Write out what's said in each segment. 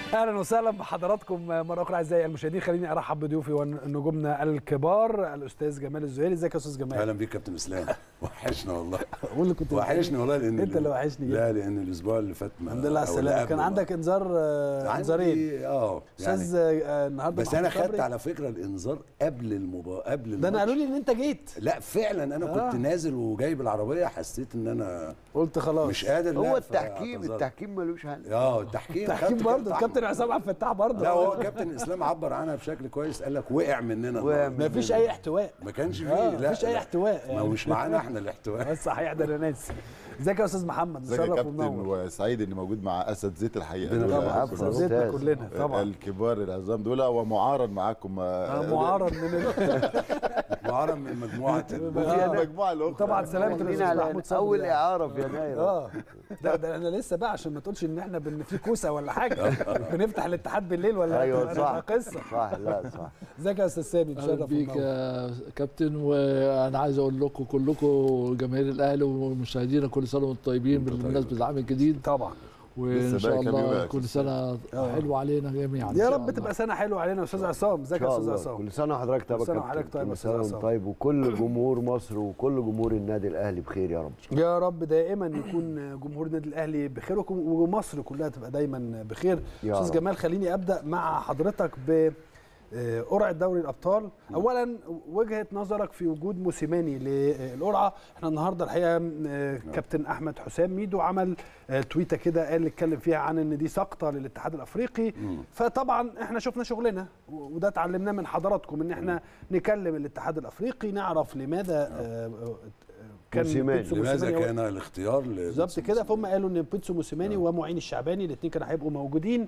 اهلا وسهلا بحضراتكم مره اخرى اعزائي المشاهدين خليني ارحب بضيوفي ونجومنا الكبار الاستاذ جمال الزهيري ازيك يا استاذ جمال اهلا بيك كابتن اسلام وحشنا والله قول لي كنت وحشني والله لان انت اللي وحشني لا لان الاسبوع اللي فات ما الحمد لله على أو اللي السلامه قبله كان ما- عندك انذار آه، عندي- انذارين اه استاذ يعني آه، النهارده بس انا محمود خدت صبري. على فكره الانذار قبل المباراه قبل ده انا قالوا الماتش. لي ان انت جيت لا فعلا انا آه. كنت نازل وجايب العربيه حسيت ان انا قلت خلاص مش قادر لا، هو التحكيم فاعتذرت. التحكيم ملوش حل اه التحكيم تحكيم خدت برضه كارت الكابتن أحمر. حسام عبد الفتاح برضه لا هو كابتن اسلام عبر عنها بشكل كويس قال لك وقع مننا وقع النهاردة. ما فيش اي احتواء ما كانش فيه اه لا مفيش اي لا. احتواء ما يعني. هو مش معانا احنا الاحتواء بس صحيح ده انا ناسي ازيك يا استاذ محمد ازيك يا مشرف كابتن ومنور وسعيد اني موجود مع اسد زيت الحقيقه ربنا دول يخليك. طبعا عفوا. زيتنا ممتاز. كلنا طبعا الكبار العظام دول ومعارض معاكم آه، معارض من ال... معرض من مجموعه ال- آه. المجموعه الاخرى طبعا سلامة واخدين الاستاذ على محمود صبري اول يعني. اعاره في يناير اه ده ده انا لسه بقى عشان ما تقولش ان احنا بن في كوسه ولا حاجه بنفتح الاتحاد بالليل ولا ايوه صح قصه صح لا صح ازيك يا استاذ سامي اهلا مشرف بيك ومنور. يا كابتن وانا عايز اقول لكم كلكم جماهير الاهلي ومشاهدينا كل سنه وانتم طيبين وانت طيب. بالمناسبه العام الجديد طبعا وان لسه شاء بقى كام يوم الله يا كل أستاذ سنه آه. حلوه علينا جميعا إن يا شاء رب الله. تبقى سنه حلوه علينا يا استاذ عصام ان ازيك يا شاء استاذ الله عصام كل سنه وحضرتك طيب كل يا سنة وحضرتك كابتن طيب يا كل أستاذ سنه عصام. وانت طيب وكل جمهور مصر وكل جمهور النادي الاهلي بخير يا رب يا رب دائما يكون جمهور النادي الاهلي بخير وكم- ومصر كلها تبقى دايما بخير يا استاذ رب. جمال خليني ابدا مع حضرتك ب آه، قرعه دوري الابطال اولا وجهه نظرك في وجود موسيماني للقرعه احنا النهارده الحقيقه آه، كابتن احمد حسام ميدو عمل آه، تويته كده قال اتكلم فيها عن ان دي سقطه للاتحاد الافريقي فطبعا احنا شفنا شغلنا و- وده اتعلمناه من حضراتكم ان احنا نكلم الاتحاد الافريقي نعرف لماذا آه، آه، كان موسيماني. بيتسو لماذا موسيماني هو- كان الاختيار بالظبط كده فهم قالوا ان بيتسو موسيماني ومعين الشعباني الاثنين كانوا هيبقوا موجودين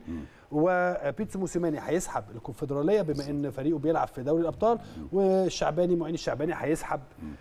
وبيتسو موسيماني هيسحب الكونفدراليه بما ان فريقه بيلعب في دوري الابطال والشعباني معين الشعباني هيسحب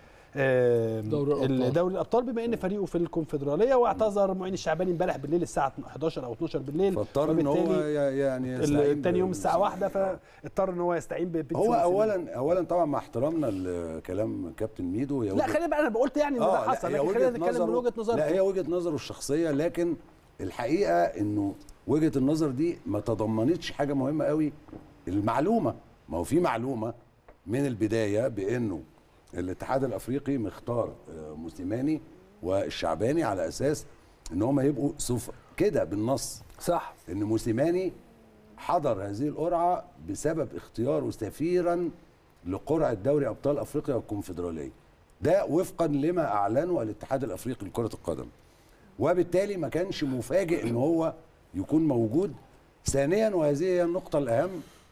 آه، دوري الأبطال. دوري الابطال بما ان فريقه في الكونفدراليه واعتذر معين الشعباني امبارح بالليل الساعه 11 او 12 بالليل فاضطر ان هو وبالتالي ي- يعني يستعين تاني يوم ب- الساعه واحدة فاضطر ان هو يستعين ببيتسو هو موسيماني. اولا اولا طبعا مع احترامنا لكلام كابتن ميدو هي لا وجهة- خلينا بقى انا قلت يعني ان ده لا، حصل هي لكن وجهة خلينا نتكلم من نظره- وجهه نظرك لا هي وجهه نظره الشخصيه لكن الحقيقه انه وجهه النظر دي ما تضمنتش حاجه مهمه قوي المعلومه ما هو في معلومه من البدايه بانه الاتحاد الافريقي مختار آه، موسيماني والشعباني على اساس ان هم يبقوا سوف كده بالنص صح ان موسيماني حضر هذه القرعه بسبب اختياره سفيرا لقرعه دوري ابطال افريقيا والكونفدراليه ده وفقا لما اعلنه الاتحاد الافريقي لكره القدم وبالتالي ما كانش مفاجئ ان هو يكون موجود ثانيا وهذه هي النقطه الاهم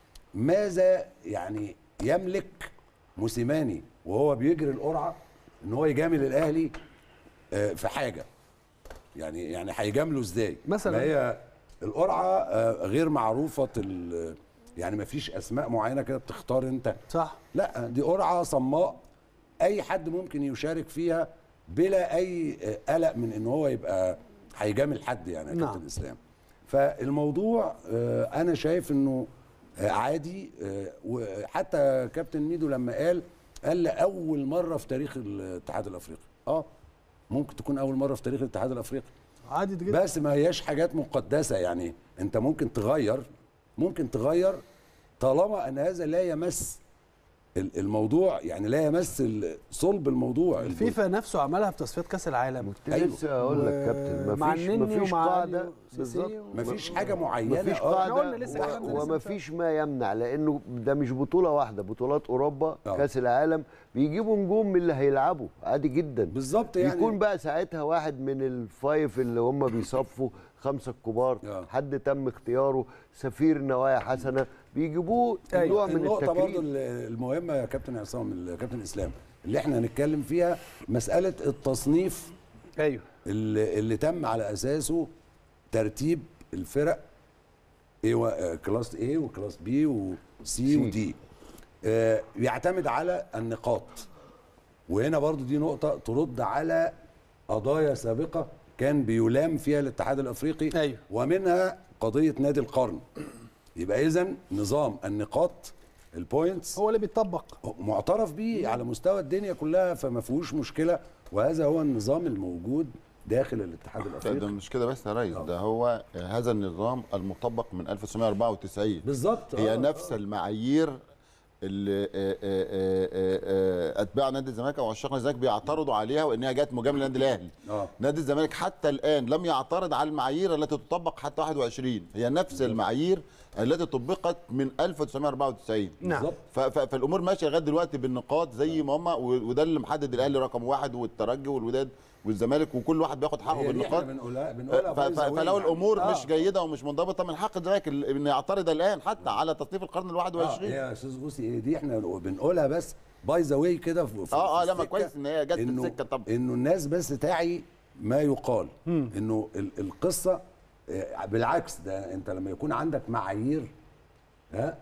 ماذا يعني يملك موسيماني وهو بيجري القرعه ان هو يجامل الاهلي آه، في حاجه يعني يعني هيجامله ازاي مثلاً؟ ما هي القرعه آه، غير معروفه ال- يعني ما فيش اسماء معينه كده بتختار انت صح لا دي قرعه صماء اي حد ممكن يشارك فيها بلا اي آه، قلق من ان هو يبقى هيجامل حد يعني يا نعم. كابتن اسلام فالموضوع آه، انا شايف انه آه، عادي آه، وحتى كابتن ميدو لما قال قال لاول مره في تاريخ الاتحاد الافريقي اه ممكن تكون اول مره في تاريخ الاتحاد الافريقي عادي جدا بس ما هياش حاجات مقدسه يعني انت ممكن تغير ممكن تغير طالما ان هذا لا يمس ال- الموضوع يعني لا يمس ال- صلب الموضوع الفيفا نفسه عملها في تصفيات كاس العالم كنت أيوه. لسه اقول لك كابتن مع مفيش النني مفيش ومع قاعده أليو سيسي بالظبط و- مفيش حاجه معينه مفيش آه. إحنا قلنا قاعده لسه الكلام ده و- لسه ومفيش ما يمنع لانه ده مش بطوله واحده بطولات اوروبا آه. كاس العالم بيجيبوا نجوم من اللي هيلعبوا عادي جدا بالظبط يعني يكون بقى ساعتها واحد من الفايف اللي هم بيصفوا خمسه الكبار آه. حد تم اختياره سفير نوايا حسنه بيجيبوه أيوة. نوع من النقطة برضو التكريم المهمة يا كابتن عصام الكابتن اسلام اللي احنا هنتكلم فيها مسألة التصنيف ايوه اللي, اللي تم على اساسه ترتيب الفرق ايه و... آه، كلاس A وكلاس B وسي سي. ودي آه يعتمد على النقاط وهنا برضو دي نقطة ترد على قضايا سابقة كان بيلام فيها الاتحاد الافريقي أيوه. ومنها قضية نادي القرن يبقى اذا نظام النقاط البوينتس هو اللي بيطبق معترف بيه على مستوى الدنيا كلها فما فيهوش مشكله وهذا هو النظام الموجود داخل الاتحاد ده الافريقي مش كده بس يا ريس آه. ده هو هذا النظام المطبق من 1994 بالظبط هي آه، نفس آه. المعايير اللي آه، آه، آه، آه، اتباع نادي الزمالك او عشاق نادي الزمالك بيعترضوا عليها وانها جت مجامله للنادي الاهلي اه نادي الزمالك حتى الان لم يعترض على المعايير التي تطبق حتى 21 هي نفس المعايير التي طبقت من 1994 نعم بالظبط ف- ف- فالامور ماشيه لغايه دلوقتي بالنقاط زي ما هم وده اللي محدد الاهلي رقم واحد والترجي والوداد والزمالك وكل واحد بياخد حقه هي دي احنا بالنقاط بنقولها بنقولها ف- by ف- the way فلو يعني. الامور آه. مش جيده ومش منضبطه من حق الزمالك ال- ان يعترض الان حتى على تصنيف القرن ال اه 21 هي يا استاذ بوسي هي دي احنا بنقولها بس باي ذا واي كده في في- اه اه في لا ما السكة كويس ان هي جت في إنه- السكه طب انه الناس بس تعي ما يقال انه ال- القصه آه، بالعكس ده انت لما يكون عندك معايير ها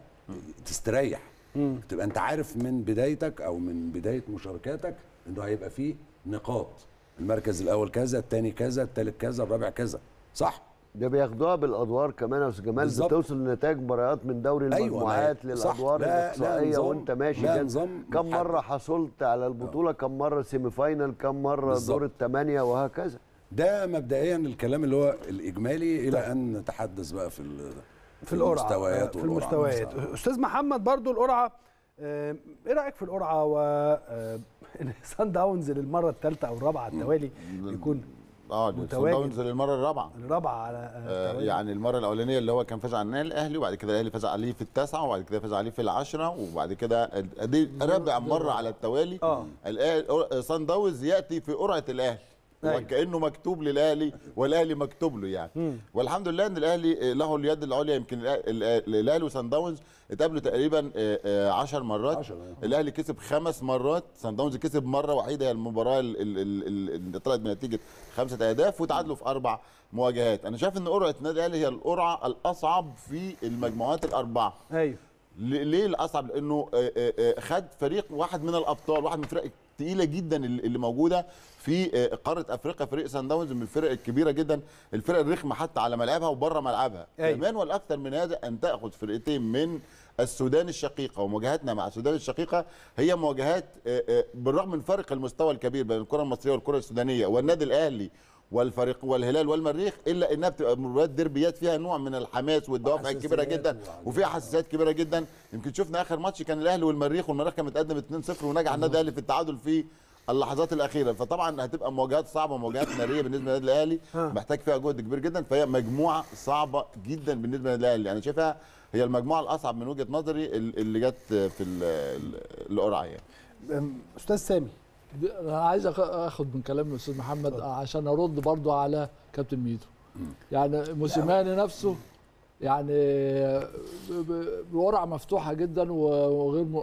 تستريح تبقى انت عارف من بدايتك او من بدايه مشاركاتك انه هيبقى فيه نقاط المركز الاول كذا الثاني كذا الثالث كذا الرابع كذا صح ده بياخدوها بالادوار كمان يا استاذ جمال بالظبط. بتوصل لنتائج مباريات من دوري أيوة، المجموعات ما هي- صح. للادوار لا- لا الاقصائيه نظام- وانت ماشي لا كده. نظام كم محدد. مره حصلت على البطوله كم مره سيمي فاينال كم مره بالظبط. دور الثمانيه وهكذا ده مبدئيا الكلام اللي هو الاجمالي الى ان نتحدث بقى في ال- في القرعه المستويات في والقرعة المستويات نفسها. استاذ محمد برضو القرعه آه، ايه رايك في القرعه و آه، ان سان داونز للمره الثالثه او الرابعه على التوالي يكون اه متواجد. صن داونز للمره الرابعه الرابعه على آه، آه، التوالي. يعني المره الاولانيه اللي هو كان فاز على النادي الاهلي وبعد كده الاهلي فاز عليه في التاسعه وبعد كده فاز عليه في العشره وبعد كده ال- دي رابع مره على التوالي آه. الأهلي- صن داونز ياتي في قرعه الاهلي أيوة. وكانه مكتوب للاهلي والاهلي مكتوب له يعني والحمد لله ان الاهلي له اليد العليا يمكن الأ- الأ- الاهلي وصن داونز اتقابلوا تقريبا 10 مرات عشرة، آه. الاهلي كسب خمس مرات صن داونز كسب مره وحيده هي المباراه ال- ال- ال- ال- اللي طلعت بنتيجه خمسه اهداف وتعادلوا في اربع مواجهات انا شايف ان قرعه النادي الاهلي هي القرعه الاصعب في المجموعات الاربعه ايوه ل- ليه الاصعب لانه آه، آه، آه، خد فريق واحد من الابطال واحد من الفرق الثقيله جدا اللي اللي موجوده في آه، قاره افريقيا فريق سان داونز من الفرق الكبيره جدا الفرق الرخمه حتى على ملعبها وبره ملعبها أيوة. كمان والاكثر من هذا ان تاخذ فرقتين من السودان الشقيقه ومواجهاتنا مع السودان الشقيقه هي مواجهات آه، آه، بالرغم من فرق المستوى الكبير بين الكره المصريه والكره السودانيه والنادي الاهلي والفريق والهلال والمريخ الا انها بتبقى مباريات ديربيات فيها نوع من الحماس والدوافع الكبيره وحساسيات جدا وعلى- وفيها حساسيات كبيره جدا يمكن شفنا اخر ماتش كان الاهلي والمريخ والمريخ كان متقدم 2-0 ونجح النادي الاهلي في التعادل في اللحظات الاخيره فطبعا هتبقى مواجهات صعبه مواجهات ناريه بالنسبه للنادي الاهلي آه. محتاج فيها جهد كبير جدا فهي مجموعه صعبه جدا بالنسبه للنادي الاهلي انا شايفها هي المجموعه الاصعب من وجهه نظري ال- اللي جت في ال- ال- القرعه يعني أم، استاذ سامي انا عايز أخ- اخد من كلام الاستاذ محمد عشان ارد برضو على كابتن ميدو يعني موسيماني نفسه يعني ب- ب- بورقه مفتوحه جدا وغير م-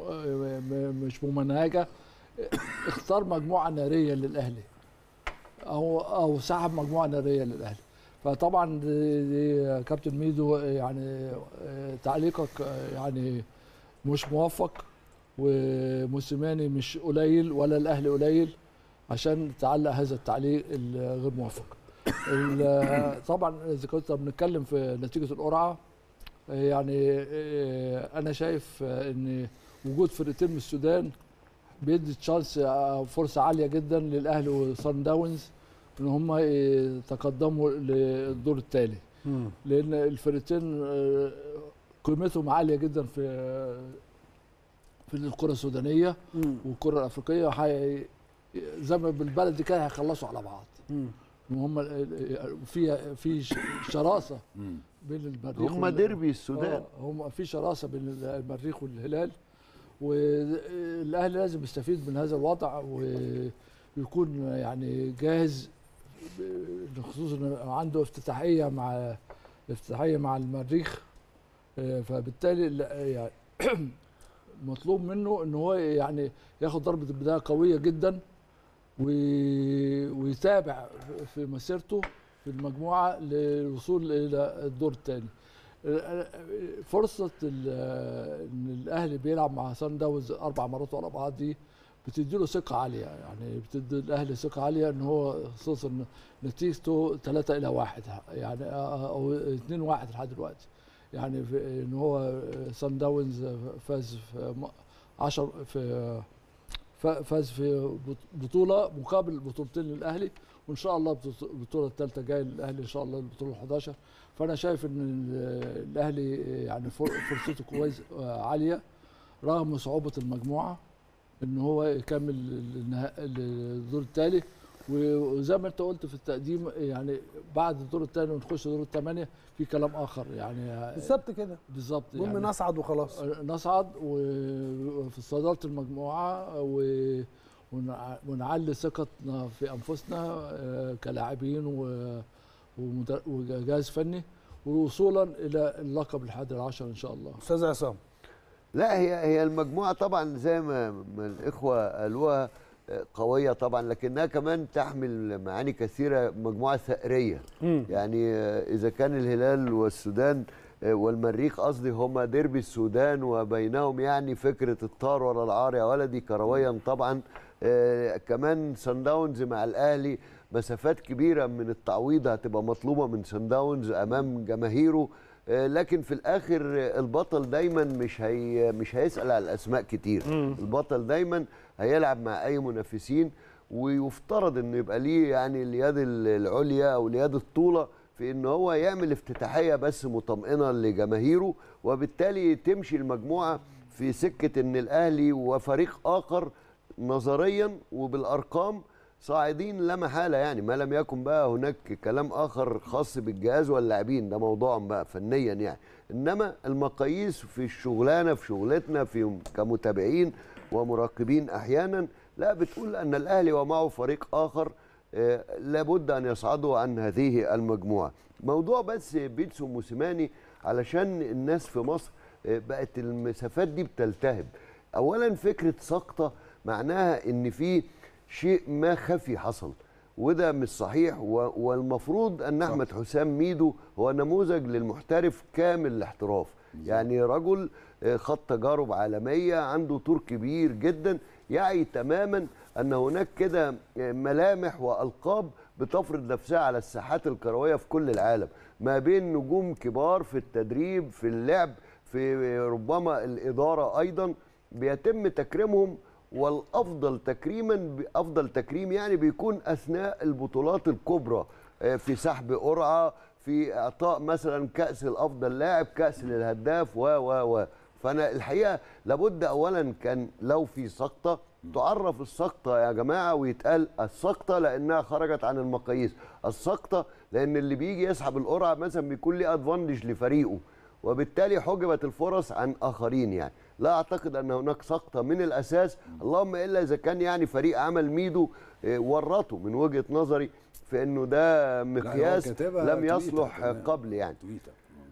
م- مش ممنهجه اختار مجموعه ناريه للاهلي او او سحب مجموعه ناريه للاهلي فطبعا دي, دي كابتن ميدو يعني تعليقك يعني مش موفق وموسيماني مش قليل ولا الاهلي قليل عشان تعلق هذا التعليق الغير موفق ال- طبعا اذا كنت بنتكلم في نتيجه القرعه يعني انا شايف ان وجود فرقتين من السودان بيدي تشانس أو فرصه عاليه جدا للاهلي وصن داونز ان هم يتقدموا للدور التالي لان الفرقتين آه، قيمتهم عاليه جدا في في الكره السودانيه والكره الافريقيه حي... زي ما بالبلدي كده هيخلصوا على بعض وهم في في ش- شراسه مم. بين المريخ هم وال- ديربي السودان آه، هم في شراسه بين المريخ والهلال والاهلي لازم يستفيد من هذا الوضع ويكون يعني جاهز ب- خصوصا إنه عنده افتتاحيه مع افتتاحيه مع المريخ آه، فبالتالي لا- يعني مطلوب منه ان هو يعني ياخد ضربه البدايه قويه جدا وي- ويتابع في مسيرته في المجموعه للوصول الى الدور الثاني فرصه ال- ان الاهلي بيلعب مع سان داونز اربع مرات ورا بعض دي بتدي له ثقه عاليه يعني بتدي الاهلي ثقه عاليه ان هو خصوصا نتيجته 3 الى 1 يعني او 2 1 لحد دلوقتي يعني في ان هو سان داونز فاز في 10 في ف- فاز في بط- بطوله مقابل بطولتين للاهلي وان شاء الله بطو- البطوله الثالثه جايه للاهلي ان شاء الله البطوله ال 11 فانا شايف ان ال- الاهلي يعني فر- فرصته كويس آه، عاليه رغم صعوبه المجموعه ان هو يكمل النها- الدور الثاني وزي ما انت قلت في التقديم يعني بعد الدور الثاني ونخش دور الثمانيه في كلام اخر يعني بالظبط كده بالظبط المهم يعني نصعد وخلاص نصعد وفي صداره المجموعه و- ونع- ونعلي ثقتنا في انفسنا آه، كلاعبين و- ومدر- وجهاز فني ووصولا الى اللقب الحادي عشر ان شاء الله استاذ عصام لا هي هي المجموعه طبعا زي ما ما الاخوه قالوها آه، قويه طبعا لكنها كمان تحمل معاني كثيره مجموعه ثأريه يعني آه، اذا كان الهلال والسودان آه، والمريخ قصدي هما ديربي السودان وبينهم يعني فكره الطار ولا العار يا ولدي كرويا طبعا آه، كمان سان داونز مع الاهلي مسافات كبيره من التعويض هتبقى مطلوبه من سان داونز امام جماهيره آه، لكن في الاخر آه، البطل دايما مش هي مش هيسال على الاسماء كتير البطل دايما هيلعب مع اي منافسين ويفترض انه يبقى ليه يعني اليد ال- العليا او اليد الطوله في ان هو يعمل افتتاحيه بس مطمئنه لجماهيره وبالتالي تمشي المجموعه في سكه ان الاهلي وفريق اخر نظريا وبالارقام صاعدين لا محاله يعني ما لم يكن بقى هناك كلام اخر خاص بالجهاز واللاعبين ده موضوعهم بقى فنيا يعني انما المقاييس في الشغلانه في شغلتنا في كمتابعين ومراقبين احيانا لا بتقول ان الاهلي ومعه فريق اخر آه، لابد ان يصعدوا عن هذه المجموعه موضوع بس بيتسو موسيماني علشان الناس في مصر آه، بقت المسافات دي بتلتهب اولا فكره سقطه معناها ان في شيء ما خفي حصل وده مش صحيح و- والمفروض ان احمد حسام ميدو هو نموذج للمحترف كامل الاحتراف يعني رجل آه، خد تجارب عالميه عنده طور كبير جدا يعي تماما ان هناك كده آه، ملامح والقاب بتفرض نفسها على الساحات الكرويه في كل العالم ما بين نجوم كبار في التدريب في اللعب في ربما الاداره ايضا بيتم تكريمهم والافضل تكريما افضل تكريم يعني بيكون اثناء البطولات الكبرى آه، في سحب قرعه في اعطاء مثلا كاس الافضل لاعب كاس للهداف و و و فانا الحقيقه لابد اولا كان لو في سقطه تعرف السقطه يا جماعه ويتقال السقطه لانها خرجت عن المقاييس السقطه لان اللي بيجي يسحب القرعه مثلا بيكون ليه ادفانتج لفريقه وبالتالي حجبت الفرص عن اخرين يعني لا اعتقد ان هناك سقطه من الاساس اللهم الا اذا كان يعني فريق عمل ميدو آه، ورطه من وجهه نظري في انه ده مقياس كاتبها لم تويتر يصلح كمان. قبل يعني تويتر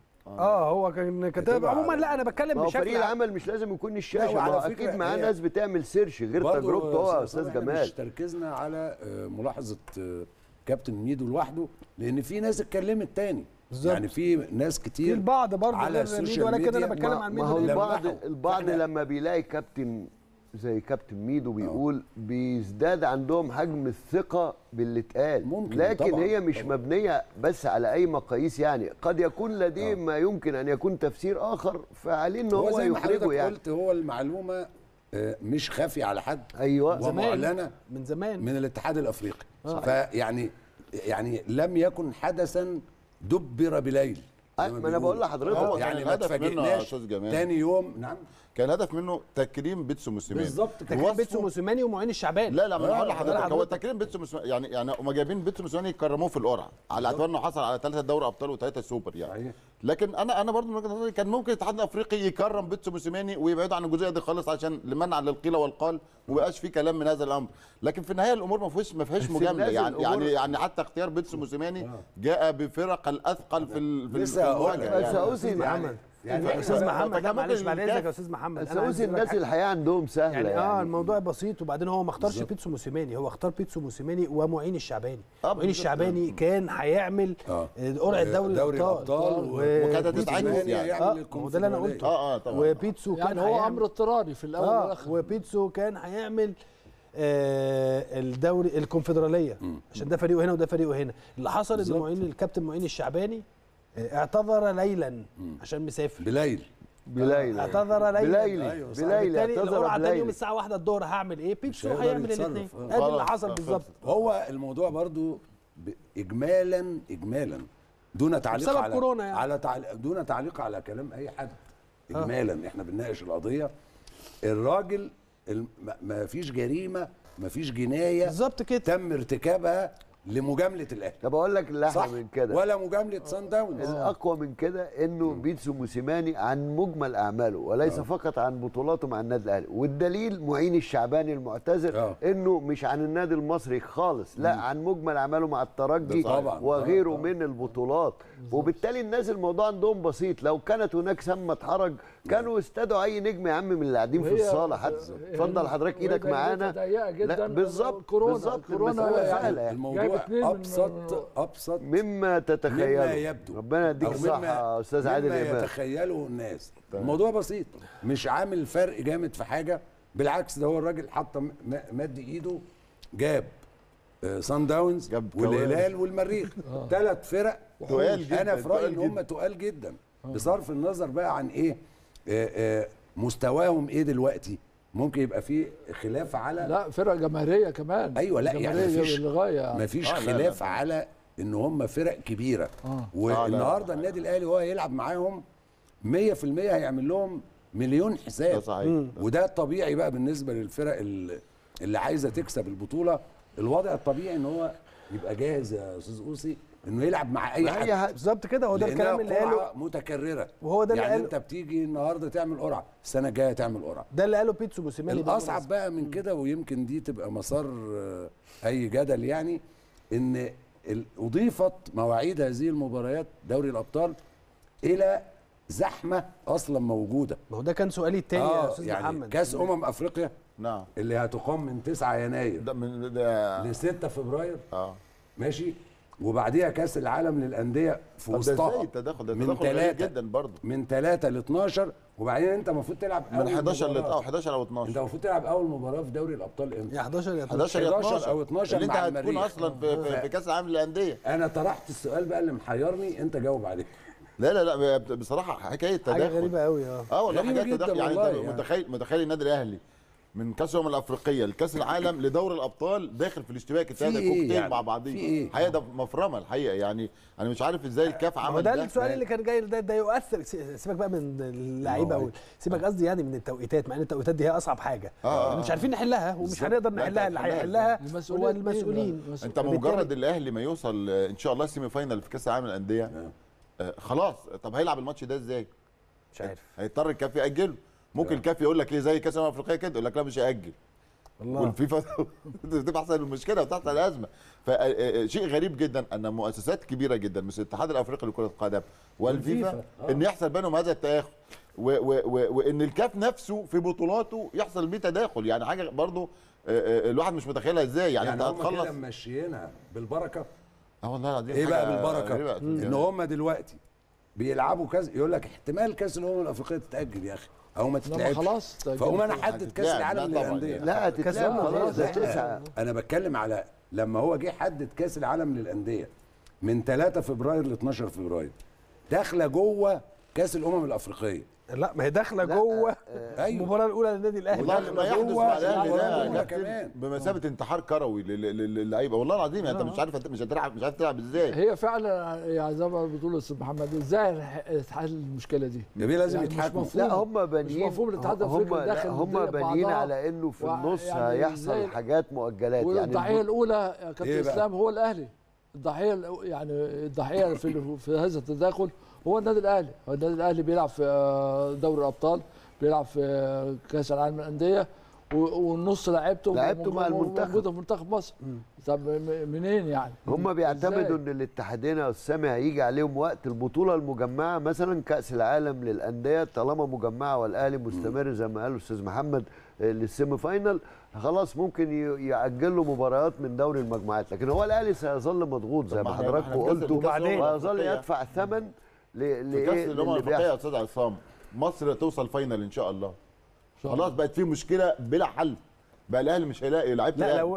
اه هو كان كاتب كاتبها عموما على- لا انا بتكلم ما هو فريق بشكل عام. العمل مش لازم يكون الشاشه لا، ما وعلى هو فكرة اكيد معاه هي- ناس بتعمل سيرش غير برضو تجربته هو يا أستاذ استاذ إحنا جمال مش تركيزنا على آه، ملاحظه آه، كابتن ميدو لوحده لان في ناس اتكلمت تاني بالظبط. يعني في ناس في كتير البعض برضه على غير السوشيال ميدو ولكن انا ميديا بتكلم ما- عن ما ميدو هو لأن- البعض لمحوا. البعض فإحنا- لما بيلاقي كابتن زي كابتن ميدو بيقول بيزداد عندهم حجم الثقه باللي اتقال ممكن لكن طبعاً، هي مش طبعاً. مبنيه بس على اي مقاييس يعني قد يكون لديه آه. ما يمكن ان يكون تفسير اخر فعليه ان هو, هو زي ما يخرجه حضرتك يعني قلت هو المعلومه آه، مش خافيه على حد ايوه ومعلنه من زمان من الاتحاد الافريقي صحيح. فيعني يعني لم يكن حدثا دبر بليل أه، زي ما أنا بقول بيقولوا. لحضرتك. هو كان يعني ما الهدف منه يا تفاجئناش أستاذ جمال. تاني يوم نعم كان الهدف منه تكريم بيتسو موسيماني بالظبط تكريم وصفه- بيتسو موسيماني ومعين الشعبان لا لا ما انا آه، هقول لا، لحضرتك هو حضرتك. تكريم بيتسو موسيماني يعني يعني هم جايبين بيتسو موسيماني يكرموه في القرعه على اعتبار انه حصل على ثلاثه دوري ابطال وثلاثه سوبر يعني صحيح. لكن انا انا برضو من وجهه نظري كان ممكن الاتحاد الافريقي يكرم بيتسو موسيماني ويبعدوا عن الجزئيه دي خالص عشان لمنع للقيل والقال وما يبقاش في كلام من هذا الامر لكن في النهايه الامور ما فيهوش ما فيهاش في مجامله النازل يعني الأمور- يعني يعني حتى اختيار بيتسو موسيماني جاء بفرق الاثقل في ال- في لسه هقول لك. المواجهه بس يعني. أوزي استاذ محمد يعني يا استاذ إحنا- محمد لا فكان معلش ممكن بعد اذنك الكاف- يا استاذ محمد بس أنا عايز أوزي أقول لك الناس حاجة. الحياه عندهم سهله يعني, يعني, اه الموضوع بسيط وبعدين هو ما اختارش بالظبط. بيتسو موسيماني هو اختار بيتسو موسيماني ومعين الشعباني آه، معين بالظبط. الشعباني كان هيعمل آه. آه، قرعه دوري, دوري الابطال الأبطال و- وكانت بيتسو- هتتعجز يعني. يعمل اه ما هو ده اللي انا قلته اه اه طبعا وبيتسو كان يعني هو هيعمل- امر اضطراري في الاول اه والاخر وبيتسو كان هيعمل آه الدوري الكونفدراليه عشان ده فريقه هنا وده فريقه هنا اللي حصل ان بالظبط. معين الكابتن معين الشعباني آه اعتذر ليلا عشان مسافر بليل بليلى اعتذر ليلى بليلى أيوة، صح. بليلى بالتالي اعتذر القرعه تاني يوم بليلى الساعه 1 الظهر هعمل ايه بيتسو هيقدر هيعمل يتصرف. الاثنين آه. ادي اللي خلاص، حصل آه، بالظبط خلصت. هو الموضوع برضو ب- اجمالا اجمالا دون تعليق بسبب على كورونا يعني. على تعليق دون تعليق على كلام اي حد اجمالا احنا بنناقش القضيه الراجل الم- ما- ما فيش جريمه ما فيش جنايه بالظبط كده تم ارتكابها لمجامله الاهلي طب اقول لك اللي صح احلى من كده ولا مجامله سان داونز الاقوى من كده انه بيتسو موسيماني عن مجمل اعماله وليس فقط عن بطولاته مع النادي الاهلي والدليل معين الشعباني المعتزل آه. انه مش عن النادي المصري خالص لا عن مجمل اعماله مع الترجي ده طبعاً. وغيره من البطولات وبالتالي الناس الموضوع عندهم بسيط لو كانت هناك ثمه حرج كانوا استدعوا اي نجم يا عم من اللي قاعدين في وهي- الصاله حتى هي- اتفضل حضرتك وهي ايدك دايرتها معانا ضيقة جدا لا بالظبط كورونا بالظبط كورونا المسألة يعني سهلة يعني. جايب الموضوع اتنين من- ابسط ابسط مما تتخيل مما يبدو ربنا يديك أو الصحه مما- يا استاذ عادل مما امام يتخيله الناس الموضوع بسيط مش عامل فرق جامد في حاجه بالعكس ده هو الراجل حط م- م- مد ايده جاب آه، سان داونز جاب والهلال والمريخ ثلاث فرق تقال جداً، انا في رايي تقال ان هم تقال جدا بصرف النظر بقى عن ايه آه، آه، مستواهم ايه دلوقتي ممكن يبقى في خلاف على لا فرق جماهيريه كمان ايوه لا يعني جماهيرية مفيش للغايه يعني. مفيش آه، لا، خلاف لا. على ان هم فرق كبيره آه. والنهارده النادي الاهلي وهو يلعب معاهم 100% هيعمل لهم مليون ده حساب صحيح وده الطبيعي بقى بالنسبه للفرق ال- اللي عايزه تكسب البطوله الوضع الطبيعي ان هو يبقى جاهز يا استاذ اوسي انه يلعب مع اي مع حد أي حد. بالظبط كده هو ده لأنها الكلام اللي قاله قرعة متكرره وهو ده اللي يعني قاله- انت بتيجي النهارده تعمل قرعه السنه الجايه تعمل قرعه ده اللي قاله بيتسو موسيماني الاصعب بقى من كده ويمكن دي تبقى مسار آه، اي جدل يعني ان ال- اضيفت مواعيد هذه المباريات دوري الابطال الى زحمه اصلا موجوده ما هو ده كان سؤالي التاني يا اه استاذ يعني محمد كاس امم افريقيا نعم اللي هتقام من 9 يناير ده من ده ل 6 فبراير اه ماشي وبعديها كاس العالم للانديه في طب ده ازاي وسطها التدخل ده من تدخل غريب ثلاثة جدا برضه من 3 ل 12 وبعدين انت المفروض تلعب من أول 11 ل مباراة. اه 11 او انت 12 المفروض تلعب اول مباراه في دوري الابطال امتى؟ يا 11 يا 11 يا 11 12 أو 12 اللي انت مع هتكون المريخ. اصلا في, في, في كاس العالم للانديه انا طرحت السؤال بقى اللي محيرني انت جاوب عليه لا لا لا بصراحه حكايه تدخل حاجه غريبه قوي اه اه والله غريبة حاجات جداً تدخل يعني والله انت يعني. متخيل متخيل النادي الاهلي من كاس الامم الافريقيه لكاس العالم لدوري الابطال داخل في الاشتباك الثلاثه إيه كوكتيل يعني؟ مع في بعضهم إيه؟ الحقيقه ده مفرمه الحقيقه يعني انا مش عارف ازاي الكاف ما هو عمل ده ده السؤال اللي كان جاي ده ده يؤثر سي- سيبك بقى من اللعيبه هو او سيبك قصدي يعني من التوقيتات مع ان التوقيتات دي هي اصعب حاجه آه، يعني آه. مش عارفين نحلها ومش بالظبط. هنقدر لا، نحلها أنت اللي هتحلها هيحلها المسؤولين هو مين؟ المسؤولين المسؤول- انت فبالتالي- مجرد الاهلي ما يوصل آه، ان شاء الله سيمي فاينال في كاس العالم للانديه آه، خلاص طب هيلعب الماتش ده ازاي؟ مش عارف هيضطر الكاف ياجله ممكن الكاف يقول لك ايه زي كاس الامم الافريقيه كده يقول لك لا مش هياجل الله والفيفا بتحصل المشكله وتحصل الازمه فشيء غريب جدا ان مؤسسات كبيره جدا مثل الاتحاد الافريقي لكره القدم والفيفا والفيفا، آه. ان يحصل بينهم هذا التداخل و- و- و- وان الكاف نفسه في بطولاته يحصل بيه تداخل يعني حاجه برضو آه، آه، الواحد مش متخيلها ازاي يعني, يعني انت هم هتخلص كده ماشيينها بالبركه اه والله العظيم ايه بقى حاجة بالبركه غريبة. ان هم دلوقتي بيلعبوا كاس يقول لك احتمال كاس الامم الافريقيه تتاجل يا اخي او ما لما تتلعبش خلاص فاقوم انا احدد كاس هتتلعب. العالم لا طبعاً للانديه يعني. لا كأس هتتلعب العالم خلاص ده خلاص. تسعه انا بتكلم على لما هو جه حدد كاس العالم للانديه من 3 فبراير ل 12 فبراير داخله جوه كاس الامم الافريقيه لا ما هي داخله جوه ايوه المباراه الاولى للنادي الاهلي والله اللي ما يحدث جوه مع الاهلي المباراة ده الأولى يا كمان. كابتن بمثابه انتحار كروي لل- لل- للعيبه والله العظيم يعني انت مش عارف مش هتلعب مش عارف تلعب ازاي هي فعلا يعني زي ما بتقول الاستاذ محمد ازاي هتحل المشكله دي؟ يا بيه لازم يعني مش يتحاكموا مفهوم. لا هم بانيين مفهوم الاتحاد هم الأفريقي لا، داخل هم الدنيا بانيين ببعضها. على انه في وع- النص يعني هيحصل زي- حاجات مؤجلات يعني والضحيه البط- الاولى يا كابتن إيه بقى؟ اسلام هو الاهلي الضحيه الأو- يعني الضحيه في في هذا التداخل هو النادي الاهلي هو النادي الاهلي بيلعب في آه، دوري الابطال بيلعب في آه، كاس العالم للانديه و- والنص لعيبته لعيبته مع موجودة المنتخب. موجوده في منتخب مصر طب م- منين يعني؟ هم بيعتمدوا إزاي؟ ان الاتحادين يا استاذ سامي هيجي عليهم وقت البطوله المجمعه مثلا كاس العالم للانديه طالما مجمعه والاهلي مستمر زي ما قال الاستاذ محمد آه، للسيمي فاينل خلاص ممكن ي- ياجل له مباريات من دوري المجموعات لكن هو الاهلي سيظل مضغوط زي طب ما ما إحنا- حضراتكم إحنا كأس- قلتوا كأس الأمم وهيظل الأفريقية. يدفع الثمن ل- في لايه كاس الامم للي الافريقيه يا بيحصل استاذ عصام مصر توصل فاينل ان شاء الله شاء خلاص بقت في مشكله بلا حل بقى الاهلي مش هيلاقي لعيبه لا الأهلي. لو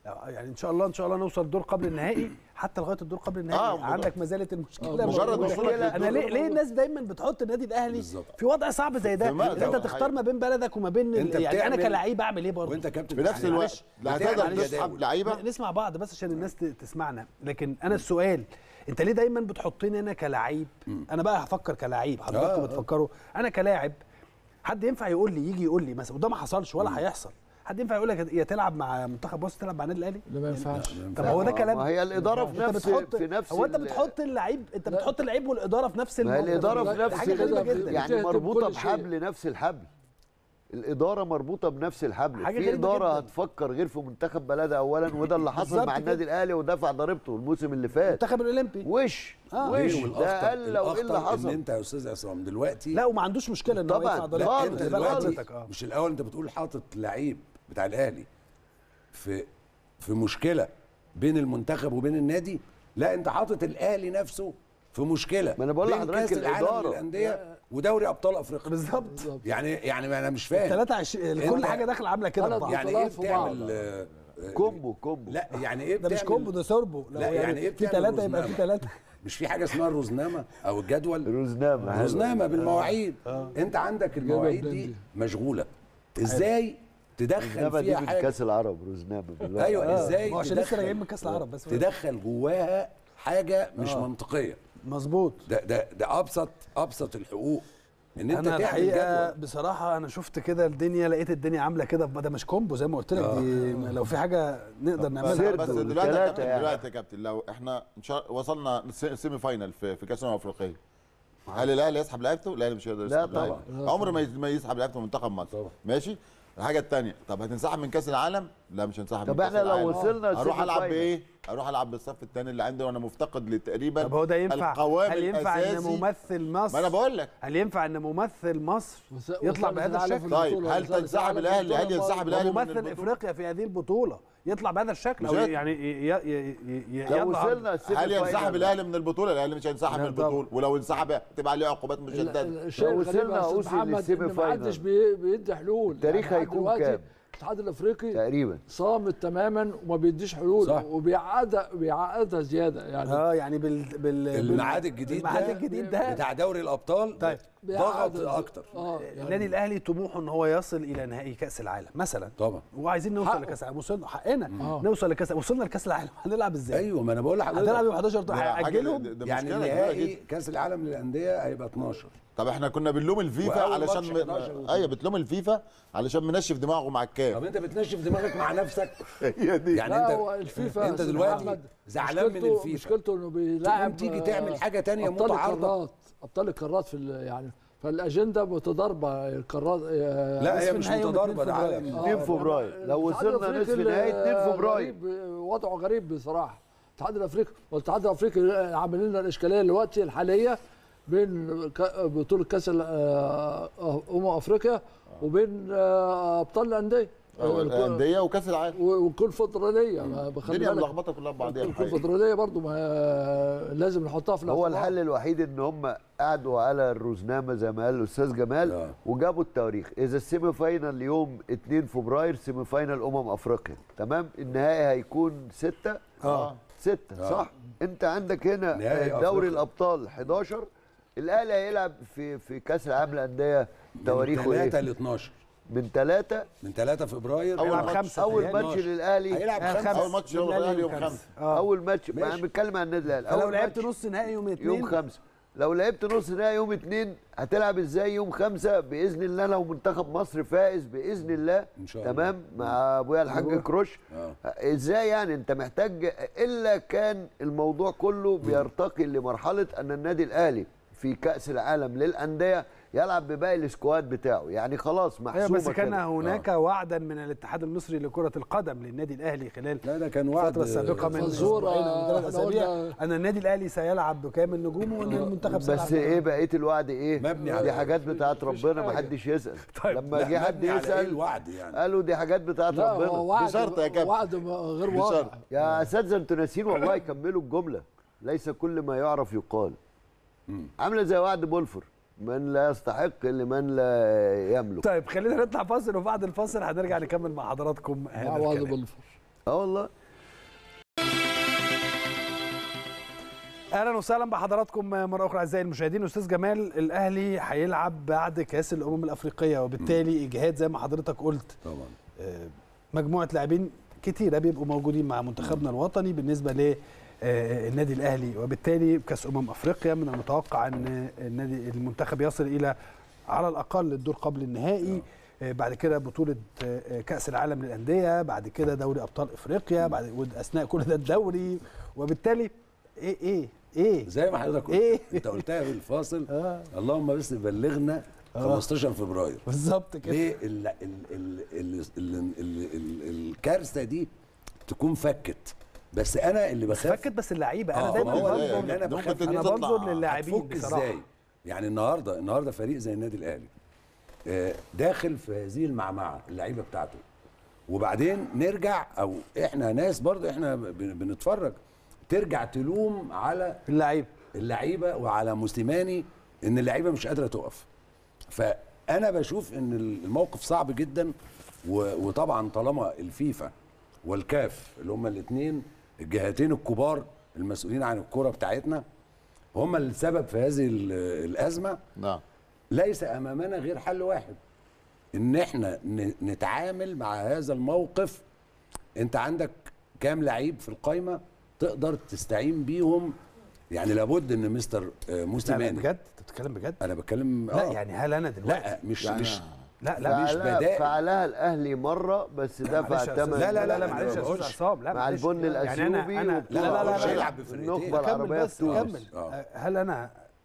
يعني ان شاء الله ان شاء الله نوصل دور قبل النهائي حتى لغايه الدور قبل النهائي آه، آه مجرد- عندك ما زالت المشكله آه، مجرد موجودة. وصولك انا للدور ليه ليه الناس دايما بتحط النادي الاهلي بالظبط. في وضع صعب زي ده في مأزق. ان انت تختار ما بين بلدك وما بين انت يعني انا بتعمل- كلاعب اعمل ايه برضه وانت كابتن في نفس يعني الوقت معلش، لا بتعمل هتقدر جداول. تسحب لعيبه نسمع بعض بس عشان الناس ت- تسمعنا لكن انا السؤال انت ليه دايما بتحطني انا كلاعب انا بقى هفكر كلاعب حضراتكم آه، آه. بتفكروا انا كلاعب حد ينفع يقول لي يجي يقول لي مثلا وده ما حصلش ولا هيحصل حد ينفع يقول لك يا تلعب مع منتخب مصر تلعب مع النادي الاهلي لا ما ينفعش طب هو ده كلام ما هي الاداره في انت نفس بتحط في نفس هو انت ال- بتحط اللعيب انت بتحط اللعيب والاداره في نفس ما هي الموقف. الاداره في لا، نفس حاجه غريبه كده جدا يعني بتهتم مربوطه بكل شيء. بحبل نفس الحبل الاداره مربوطه بنفس الحبل حاجة في غريبة اداره جدا. هتفكر غير في منتخب بلدها اولا وده اللي حصل بالظبط مع كده. النادي الاهلي ودفع ضريبته الموسم اللي فات المنتخب الاولمبي وش آه. وش ليه؟ ده والأخطر- قال لو ايه اللي الأخطر ان حصل انت يا استاذ عصام دلوقتي لا وما عندوش مشكله ان هو طبعاً. يدفع لا، ضريبه لا خالص، انت خلي بالك دلوقتي حضرتك اه مش الاول انت بتقول حاطط لعيب بتاع الاهلي في في مشكله بين المنتخب وبين النادي لا انت حاطط الاهلي نفسه في مشكله ما أنا بقول بين لحضرتك كاس العالم الإدارة. للانديه ودوري ابطال افريقيا بالظبط يعني يعني ما انا مش فاهم 23 كل أنت- حاجه داخله عامله كده ثلاث ببعض. يعني ايه بطولات في بعض. بتعمل آه، آه، كومبو كومبو لا يعني ايه ده مش بتعمل- كومبو ده سوربو لو لا يعني ايه في بتعمل ثلاثه يبقى في روزنامة؟ ثلاثه مش في حاجه اسمها الرزنامه او الجدول روزنامه حلو. رزنامه بالمواعيد انت عندك المواعيد جايبة دي بلندي. مشغوله ازاي تدخل روزنامه دي فيها من حاجه كاس العرب روزنامه بالله ايوه آه، ازاي ما هو عشان لسه تدخل- راجعين من كاس العرب بس تدخل جواها حاجه مش منطقيه مظبوط ده ده ده ابسط ابسط الحقوق ان انت انا تعمل الحقيقه جدول بصراحه انا شفت كده الدنيا لقيت الدنيا عامله كده ده مش كومبو زي ما قلت لك دي لو في حاجه نقدر بس, نعملها سيرد بس والتلاتة دلوقتي يا كابتن يعني. دلوقتي يا كابتن لو احنا ان شاء وصلنا سي- سيمي فاينل في في كاس الامم الافريقيه هل الاهلي يسحب لعيبته؟ الاهلي مش هيقدر لا يسحب طبعا. لعيبته. عمر ما يس- ما يسحب لعيبته من منتخب مصر طبعا. ماشي الحاجه الثانيه طب هتنسحب من كاس العالم؟ لا مش هنسحب طب من كاس احنا لو العالم. وصلنا اروح سيمي العب فاينل. بايه؟ اروح العب بالصف الثاني اللي عندي وانا مفتقد تقريبا طب هو ده ينفع القوام هل ينفع ان الأساسي. ممثل مصر ما انا بقول لك هل ينفع ان ممثل مصر وس- يطلع وثالث بهذا العالم الشكل في طيب البطولة، هل وثالث تنسحب العالم في الاهلي هل البطولة ينسحب الاهلي من وممثل البطولة؟ افريقيا في هذه البطوله يطلع بهذا الشكل مش او هيطلع. يعني ي- ي- ي- ي- لو يظهر وصلنا السيمي هل ينسحب فاينل. الاهلي من البطوله؟ الاهلي مش هينسحب من لا طبعا. البطوله ولو انسحب تبقى عليه عقوبات ال- مشدده ال- الشيء لو الغريب وصلنا يا استاذ أوصل محمد للسيمي ان ما حدش بي- بيدي حلول التاريخ لحد هيكون دلوقتي كام؟ الاتحاد الافريقي تقريبا صامت تماما وما بيديش حلول صح. وبيعقدها بيعقدها زياده يعني اه يعني بال بال الميعاد الجديد الميعاد ده الجديد ده بتاع دوري الابطال طيب. ضغط بيعقدها. اكتر اه يعني النادي الاهلي طموحه ان هو يصل الى نهائي كاس العالم مثلا طبعا وعايزين نوصل حقه. لكاس العالم وصلنا حقنا آه. نوصل لكاس وصلنا لكاس العالم هنلعب ازاي؟ ايوه ما انا بقول هنلعب لحضرتك يوم 11 ده حاجة- هاجلهم ده- ده يعني مشكلة كبيرة النهائي جدا. كاس العالم للانديه هيبقى 12 طب احنا كنا بنلوم الفيفا وأول علشان ماتش 11 م... ايوه بتلوم الفيفا علشان منشف دماغه مع الكام طب انت بتنشف دماغك مع نفسك هي دي يعني لا انت هو الفيفا انت أستاذ دلوقتي محمد زعلان من مشكلته- الفيفا مشكلته انه بيلاعب تيجي آه، تعمل حاجة تانية ابطال متعارضة. القارات ابطال القارات في ال- يعني فالاجنده متضاربه القارات آه، لا هي نصف مش النهائي يوم متضاربه 2 ده فبراير. عالم 2 آه، فبراير لو الاتحاد وصلنا الأفريقي نصف نهائي 2 آه، فبراير غريب، وضعه غريب بصراحه الاتحاد الافريقي والاتحاد الافريقي عامل لنا الاشكاليه دلوقتي الحاليه بين ك- بطوله كاس ال- آه، آه، امم افريقيا وبين آه، ابطال الانديه الانديه وكاس العالم والكونفدراليه ما بخلي الدنيا بالك ملخبطه كلها ببعضيها الحقيقة. الكونفدراليه برضو ما لازم نحطها في هو الاعتبار. الحل الوحيد ان هم قعدوا على الروزنامه زي ما قال الاستاذ جمال آه. وجابوا التواريخ اذا السيمي فاينال يوم 2 فبراير سيمي فاينال امم افريقيا تمام النهائي هيكون 6 اه 6 آه. صح انت عندك هنا نهائي آه، دوري أفريقيا. الابطال 11 الاهلي هيلعب في في كاس العالم للانديه تواريخه 3 ايه ل 12 من 3 من 3 فبراير أول هيلعب ماتش. خمسه اول تهيألي. ماتش للاهلي هيلعب آه، خمسة. أول ماتش يوم الأهلي يوم خمسة. اه اول ماتش ما ماشي. بنتكلم عن النادي الاهلي فلو أول لعبت ماتش نص نهائي يوم يوم اثنين خمسة لو لعبت نص نهائي يوم اتنين هتلعب ازاي يوم خمسة بإذن الله لو منتخب مصر فائز بإذن الله إن شاء الله. تمام مع أبويا الحاج كروش آه. ازاي يعني انت محتاج إلا كان الموضوع كله بيرتقي لمرحلة أن النادي الأهلي في كأس العالم للأندية يلعب بباقي السكواد بتاعه يعني خلاص ايوه محسومة بس كان كده. هناك وعدا من الاتحاد المصري لكره القدم للنادي الاهلي خلال لا ده كان وعد الفتره السابقه من فزورة، اسبوعين او ثلاث احنا اسابيع قلنا- ان النادي الاهلي سيلعب بكامل نجومه وان المنتخب سيلعب بس ايه بقيه الوعد ايه مبني دي على- حاجات بتاعت مفيش ربنا حاجة. محدش يسال طيب، لما لا، جه حد مبني على إيه يسال الوعد يعني قالوا دي حاجات بتاعت لا ربنا هو وعد بشرط يا كابتن. وعد غير بشرط. واضح يا اساتذه انتوا ناسيين والله كملوا الجمله ليس كل ما يعرف يقال عامله زي وعد بولفور من لا يستحق لمن لا يملك طيب خلينا نطلع فاصل وبعد الفاصل هنرجع نكمل مع حضراتكم مع هذا وعد الكلام بالفر اه والله اهلا وسهلا بحضراتكم مره اخرى اعزائي المشاهدين استاذ جمال الاهلي هيلعب بعد كاس الامم الافريقيه وبالتالي اجهاد زي ما حضرتك قلت طبعا آه، مجموعه لاعبين كتيره بيبقوا موجودين مع منتخبنا الوطني بالنسبه للنادي الاهلي وبالتالي كاس امم افريقيا من المتوقع ان النادي المنتخب يصل الى على الاقل الدور قبل النهائي آه، بعد كده بطوله آه، كاس العالم للانديه بعد كده دوري ابطال افريقيا بعد واثناء كل ده الدوري وبالتالي ايه ايه ايه زي ما حضرتك قلت إيه؟ انت قلتها في الفاصل آه. اللهم بس بلغنا 15 فبراير بالظبط كده ليه ال ال ال ال ال ال ال الكارثه دي تكون فكت بس انا اللي بخاف فكت بس اللعيبه انا آه، دايما ما هو بنظر اللي انا ممكن بخاف انا تطلع- بنظر للاعبين هتفك بصراحه ازاي يعني النهارده النهارده فريق زي النادي الاهلي آه، داخل في هذه المعمعه اللعيبه بتاعته وبعدين نرجع او احنا ناس برضه احنا بن- بنتفرج ترجع تلوم على اللعيبه اللعيبه وعلى موسيماني ان اللعيبه مش قادره تقف فانا بشوف ان الموقف صعب جدا و- وطبعا طالما الفيفا والكاف اللي هم الاثنين الجهتين الكبار المسؤولين عن الكره بتاعتنا هم السبب في هذه ال- الازمه نعم ليس امامنا غير حل واحد ان احنا ن- نتعامل مع هذا الموقف انت عندك كام لعيب في القايمه تقدر تستعين بيهم يعني لابد ان مستر آه، لا لا موسيماني بجد انت بتتكلم بجد انا بتكلم لا يعني هل انا دلوقتي لا مش يعني مش لا لا مش فعلها, بدائل. فعلها الاهلي مره بس دفع معلش يا أستاذ- ثمن لا، لا، لا لا أنا معلش ما يا استاذ بقولش. عصام لا مع معلش. البن يعني انا الأثيوبي انا وبتاع لا لا لا, بقولش لا, يلعب لا. بفرقتين. النخبه كمل العربيه بس في تونس كمل آه. آه، هل انا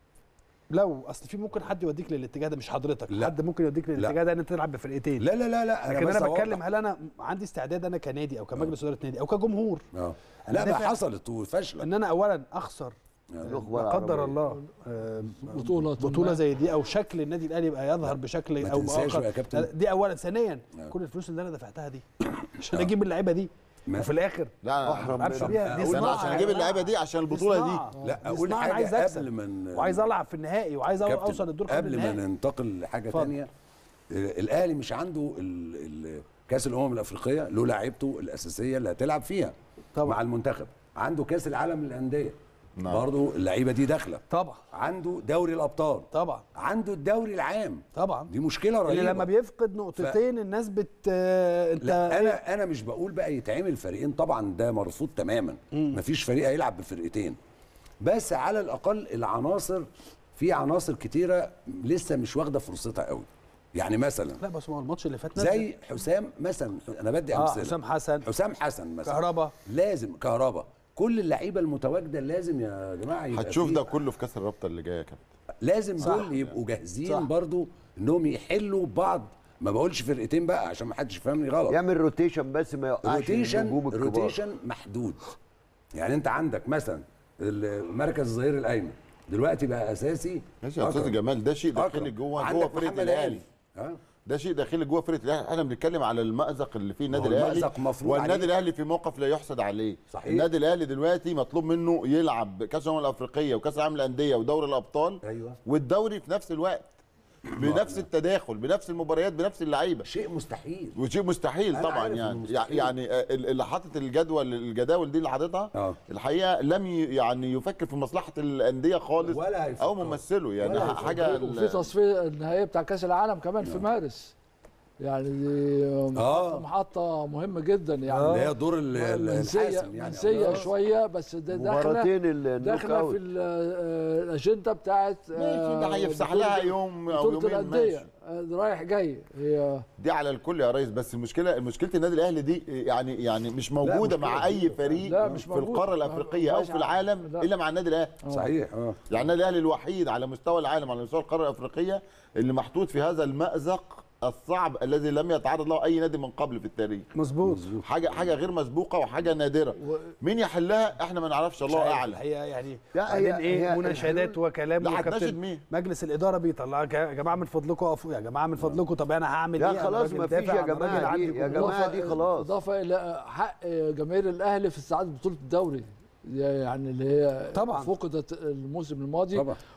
لو اصل في ممكن حد يوديك للاتجاه ده مش حضرتك لا. حد ممكن يوديك للاتجاه ده ان انت تلعب بفرقتين لا لا لا لا لكن بس انا أوضح. بتكلم هل انا عندي استعداد انا كنادي او كمجلس اداره نادي او كجمهور اه أنا لا ما دافع- حصلت وفاشله ان انا اولا اخسر النخبه لا قدر العربية. الله آه، بطولة بطوله ما. زي دي او شكل النادي الاهلي يبقى يظهر بشكل ما او تنساش باخر يا كابتن. دي اولا ثانيا نعم. كل الفلوس اللي انا دفعتها دي عشان اجيب اللعيبه دي ما- وفي الاخر لا أحرم ما العبش منها. بيها دي انا صناعه عشان يا اجيب جماعة. اللعيبه دي عشان البطوله دي صناعة. لا دي اقول صناعة، أنا عايز حاجه أكسب. قبل ما ن- وعايز العب في النهائي وعايز كابتن، اوصل للدور قبل قبل ما النهائي ننتقل لحاجه اتفضل. تانية آه، الاهلي مش عنده ال- ال- كاس الامم الافريقيه له لعيبته الاساسيه اللي هتلعب فيها طبعا. مع المنتخب عنده كاس العالم للانديه نعم. برضه اللعيبه دي داخله طبعا عنده دوري الابطال طبعا عنده الدوري العام طبعا دي مشكله رهيبه اللي لما بيفقد نقطتين الناس بت آه، انت لا انا انا مش بقول بقى يتعمل فريقين طبعا ده مرفوض تماما مفيش فريق هيلعب بفرقتين بس على الاقل العناصر في عناصر كتيره لسه مش واخده فرصتها قوي يعني مثلا لا بس ما هو الماتش اللي فات نزل. زي حسام مثلا انا بدي اه امثله حسام حسن حسام حسن مثلا كهربا. لازم كهربا كل اللعيبه المتواجده لازم يا جماعه يبقى هتشوف في- ده كله في كاس الرابطه اللي جايه يا كابتن لازم صح. دول يبقوا جاهزين صح. برضو انهم يحلوا بعض ما بقولش فرقتين بقى عشان ما حدش يفهمني غلط يعمل روتيشن بس ما يوقعش روتيشن النجوم الكبار روتيشن محدود يعني انت عندك مثلا المركز الظهير الايمن دلوقتي بقى اساسي ماشي يا استاذ أكرم. جمال ده شيء داخلي أكرم. جوه عندك جوه فرقه محمد الاهلي ها ده شيء داخلي جوه فرقه الاهلي احنا بنتكلم على المأزق اللي فيه النادي ما هو الاهلي المأزق مفروض والنادي عليه. الاهلي في موقف لا يحسد عليه صحيح. النادي الاهلي دلوقتي مطلوب منه يلعب كاس الامم الافريقيه وكاس العالم للانديه ودوري الابطال أيوة. والدوري في نفس الوقت بنفس التداخل بنفس المباريات بنفس اللعيبه شيء مستحيل وشيء مستحيل أنا طبعا عارف إنه يعني مستحيل. يعني آه، اللي حاطط الجدول الجداول دي اللي حاططها آه. الحقيقه لم ي- يعني يفكر في مصلحه الانديه خالص ولا هيفكر. او ممثله يعني ولا ح- حاجه وفي ال- تصفيه النهائيه بتاع كاس العالم كمان في مارس يعني دي محطه, آه. محطة مهمه جدا يعني اللي هي دور ال- ال- منسيه الحاسم يعني منسيه شويه بس ده داخله مباراتين النوك داخله أوت. في ال- آه، الاجنده بتاعت ماشي ده هيفسح بطولة- لها يوم او بطوله يومين الانديه ماشي آه، رايح جاي هي دي على الكل يا ريس بس المشكله مشكله النادي الاهلي دي يعني يعني مش موجوده مشكلة مع اي كبيرة. فريق لا، مش في موجودة. القاره الافريقيه او ماشي. في العالم لا. الا مع النادي الاهلي صحيح اه يعني النادي الاهلي الوحيد على مستوى العالم على مستوى القاره الافريقيه اللي محطوط في هذا المازق الصعب الذي لم يتعرض له اي نادي من قبل في التاريخ مظبوط حاجه حاجه غير مسبوقه وحاجه نادره مين يحلها احنا ما نعرفش الله مش عارف اعلم الحقيقه يعني لا، بعدين هي- ايه هي مناشدات وكلام لا، وكابتن هتناشد مين؟ مجلس الاداره بيطلع يا جماعه من فضلكم اقفوا يا جماعه من فضلكم طب انا هعمل ايه لا أنا خلاص راجل ما فيش دافع، يا أنا راجل جماعه عندي دي يا جمهور. جماعه دي خلاص اضافه الى حق جماهير الاهلي في استعاده بطوله الدوري يعني اللي هي طبعاً. فقدت الموسم الماضي طبعا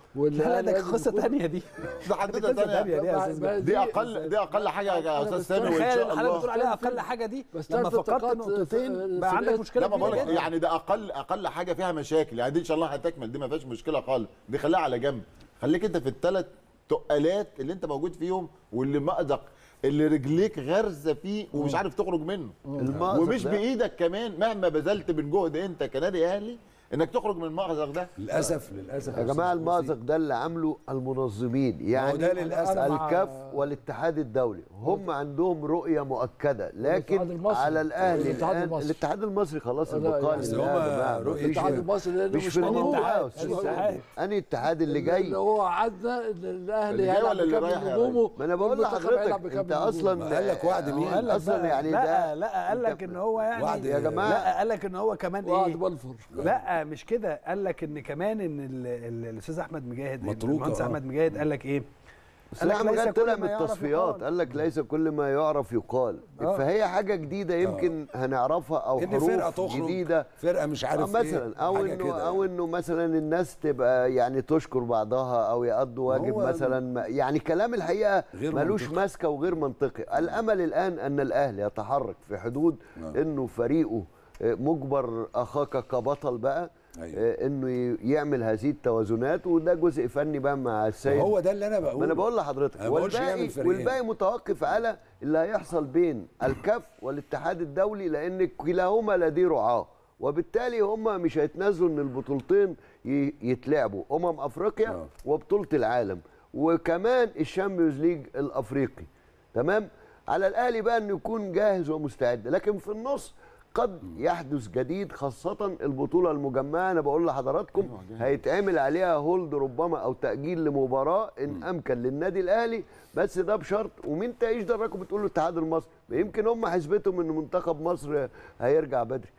لا ده لازم قصه يكون- ثانيه دي ده حدوته قصة تانية ثانيه دي يا ما- أستاذ ما- دي اقل دي اقل حاجه يا أنا استاذ بس سامي وان تخيل شاء الحاله الله بتقول عليها اقل حاجه دي بس لما ثلاث فقدت نقاط نقطتين في- بقى في عندك الإيه؟ مشكله لا ما كبيره بقول لك جدا يعني ده اقل اقل حاجه فيها مشاكل يعني دي ان شاء الله هتكمل دي ما فيهاش مشكله خالص دي خليها على جنب خليك انت في الثلاث تقالات اللي انت موجود فيهم واللي مأزق اللي رجليك غرزه فيه ومش عارف تخرج منه المأزق ومش ده- بايدك كمان مهما بذلت من جهد انت كنادي اهلي انك تخرج من المأزق ده للاسف للاسف يا جماعه أستاذ المأزق ده اللي عامله المنظمين يعني ده للأسف. أنا مع- الكاف والاتحاد الدولي هم عندهم رؤيه مؤكده لكن الاتحاد المصري. على الاهلي الاتحاد الآن- المصري. الاتحاد المصري خلاص لا، البقاء يعني لله هما يا جماعه رؤية مفيش- الاتحاد المصري لانه مش مش في موجود. الاتحاد مش أستاذ الاتحاد. سامي. انهي اتحاد اللي اللي جاي هو عدنا ان الاهلي اللي جاي هيلعب ولا اللي بكامل رايح يا نجومه ما انا بقول والمنتخب هيلعب لحضرتك بكامل انت نجومه. اصلا ما قال لك وعد مين؟ قال لك اصلا بقى- يعني لا ده لا قال لك ان هو يعني وعد يا جماعة. لا قال لك ان هو كمان وعد ايه بلفور لا مش كده قال لك ان كمان ان ال- ال- الاستاذ احمد مجاهد متروكة، المهندس آه. احمد مجاهد قال لك ايه بس قال لك احمد ليس جاد كل طلع ما من يعرف التصفيات يقال. قال لك ليس كل ما يعرف يقال آه. فهي حاجه جديده يمكن هنعرفها او ان فرقه حروف تخرج جديده فرقه مش آه عارف ايه مثلا او حاجة انه كده او يعني. انه مثلا الناس تبقى يعني تشكر بعضها او يقضوا واجب هو مثلا ما- يعني كلام الحقيقه غير ملوش منطقي. ماسكه وغير منطقي الامل الان ان الاهلي يتحرك في حدود نعم. انه فريقه آه، مجبر اخاك كبطل بقى أيوة. آه، انه ي- يعمل هذه التوازنات وده جزء فني بقى مع السيد هو ده اللي انا بقوله ما انا بقول لحضرتك أنا بقولش والباقي يعمل فريقين. والباقي متوقف على اللي هيحصل بين الكاف والاتحاد الدولي لان كلاهما لديه رعاه وبالتالي هم مش هيتنازلوا ان البطولتين ي- يتلعبوا امم افريقيا آه. وبطوله العالم وكمان الشامبيونز ليج الافريقي تمام على الاهلي بقى انه يكون جاهز ومستعد لكن في النص قد يحدث جديد خاصة البطولة المجمعة أنا بقول لحضراتكم هيتعمل عليها هولد ربما أو تأجيل لمباراة إن أمكن للنادي الأهلي بس ده بشرط ومين تعيش دراكم بتقول له الاتحاد المصري يمكن هم حسبتهم إن منتخب مصر هيرجع بدري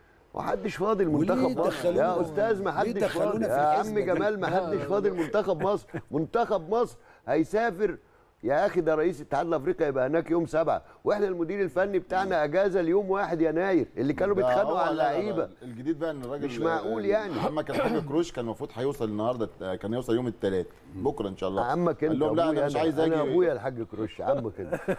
ومحدش فاضي وليه لمنتخب مصر تدخلونا- يا استاذ ليه محدش تدخلونا فاضي في يا الحزب عم ده؟ جمال محدش فاضي لمنتخب مصر منتخب مصر هيسافر يا اخي ده رئيس الاتحاد الافريقي يبقى هناك يوم سبعة واحنا المدير الفني بتاعنا اجازه اليوم 1 يناير اللي كانوا ده بيتخانقوا هو- على لا، لا، لا، اللعيبه الجديد بقى ان الراجل مش معقول يعني. محمد كان حاجه كروش كان المفروض هيوصل النهارده كان يوصل يوم الثلاث بكره ان شاء الله عمك انت قال لهم لا أبويا انا مش عايز اجي انا ابويا الحاج كروش عمك انت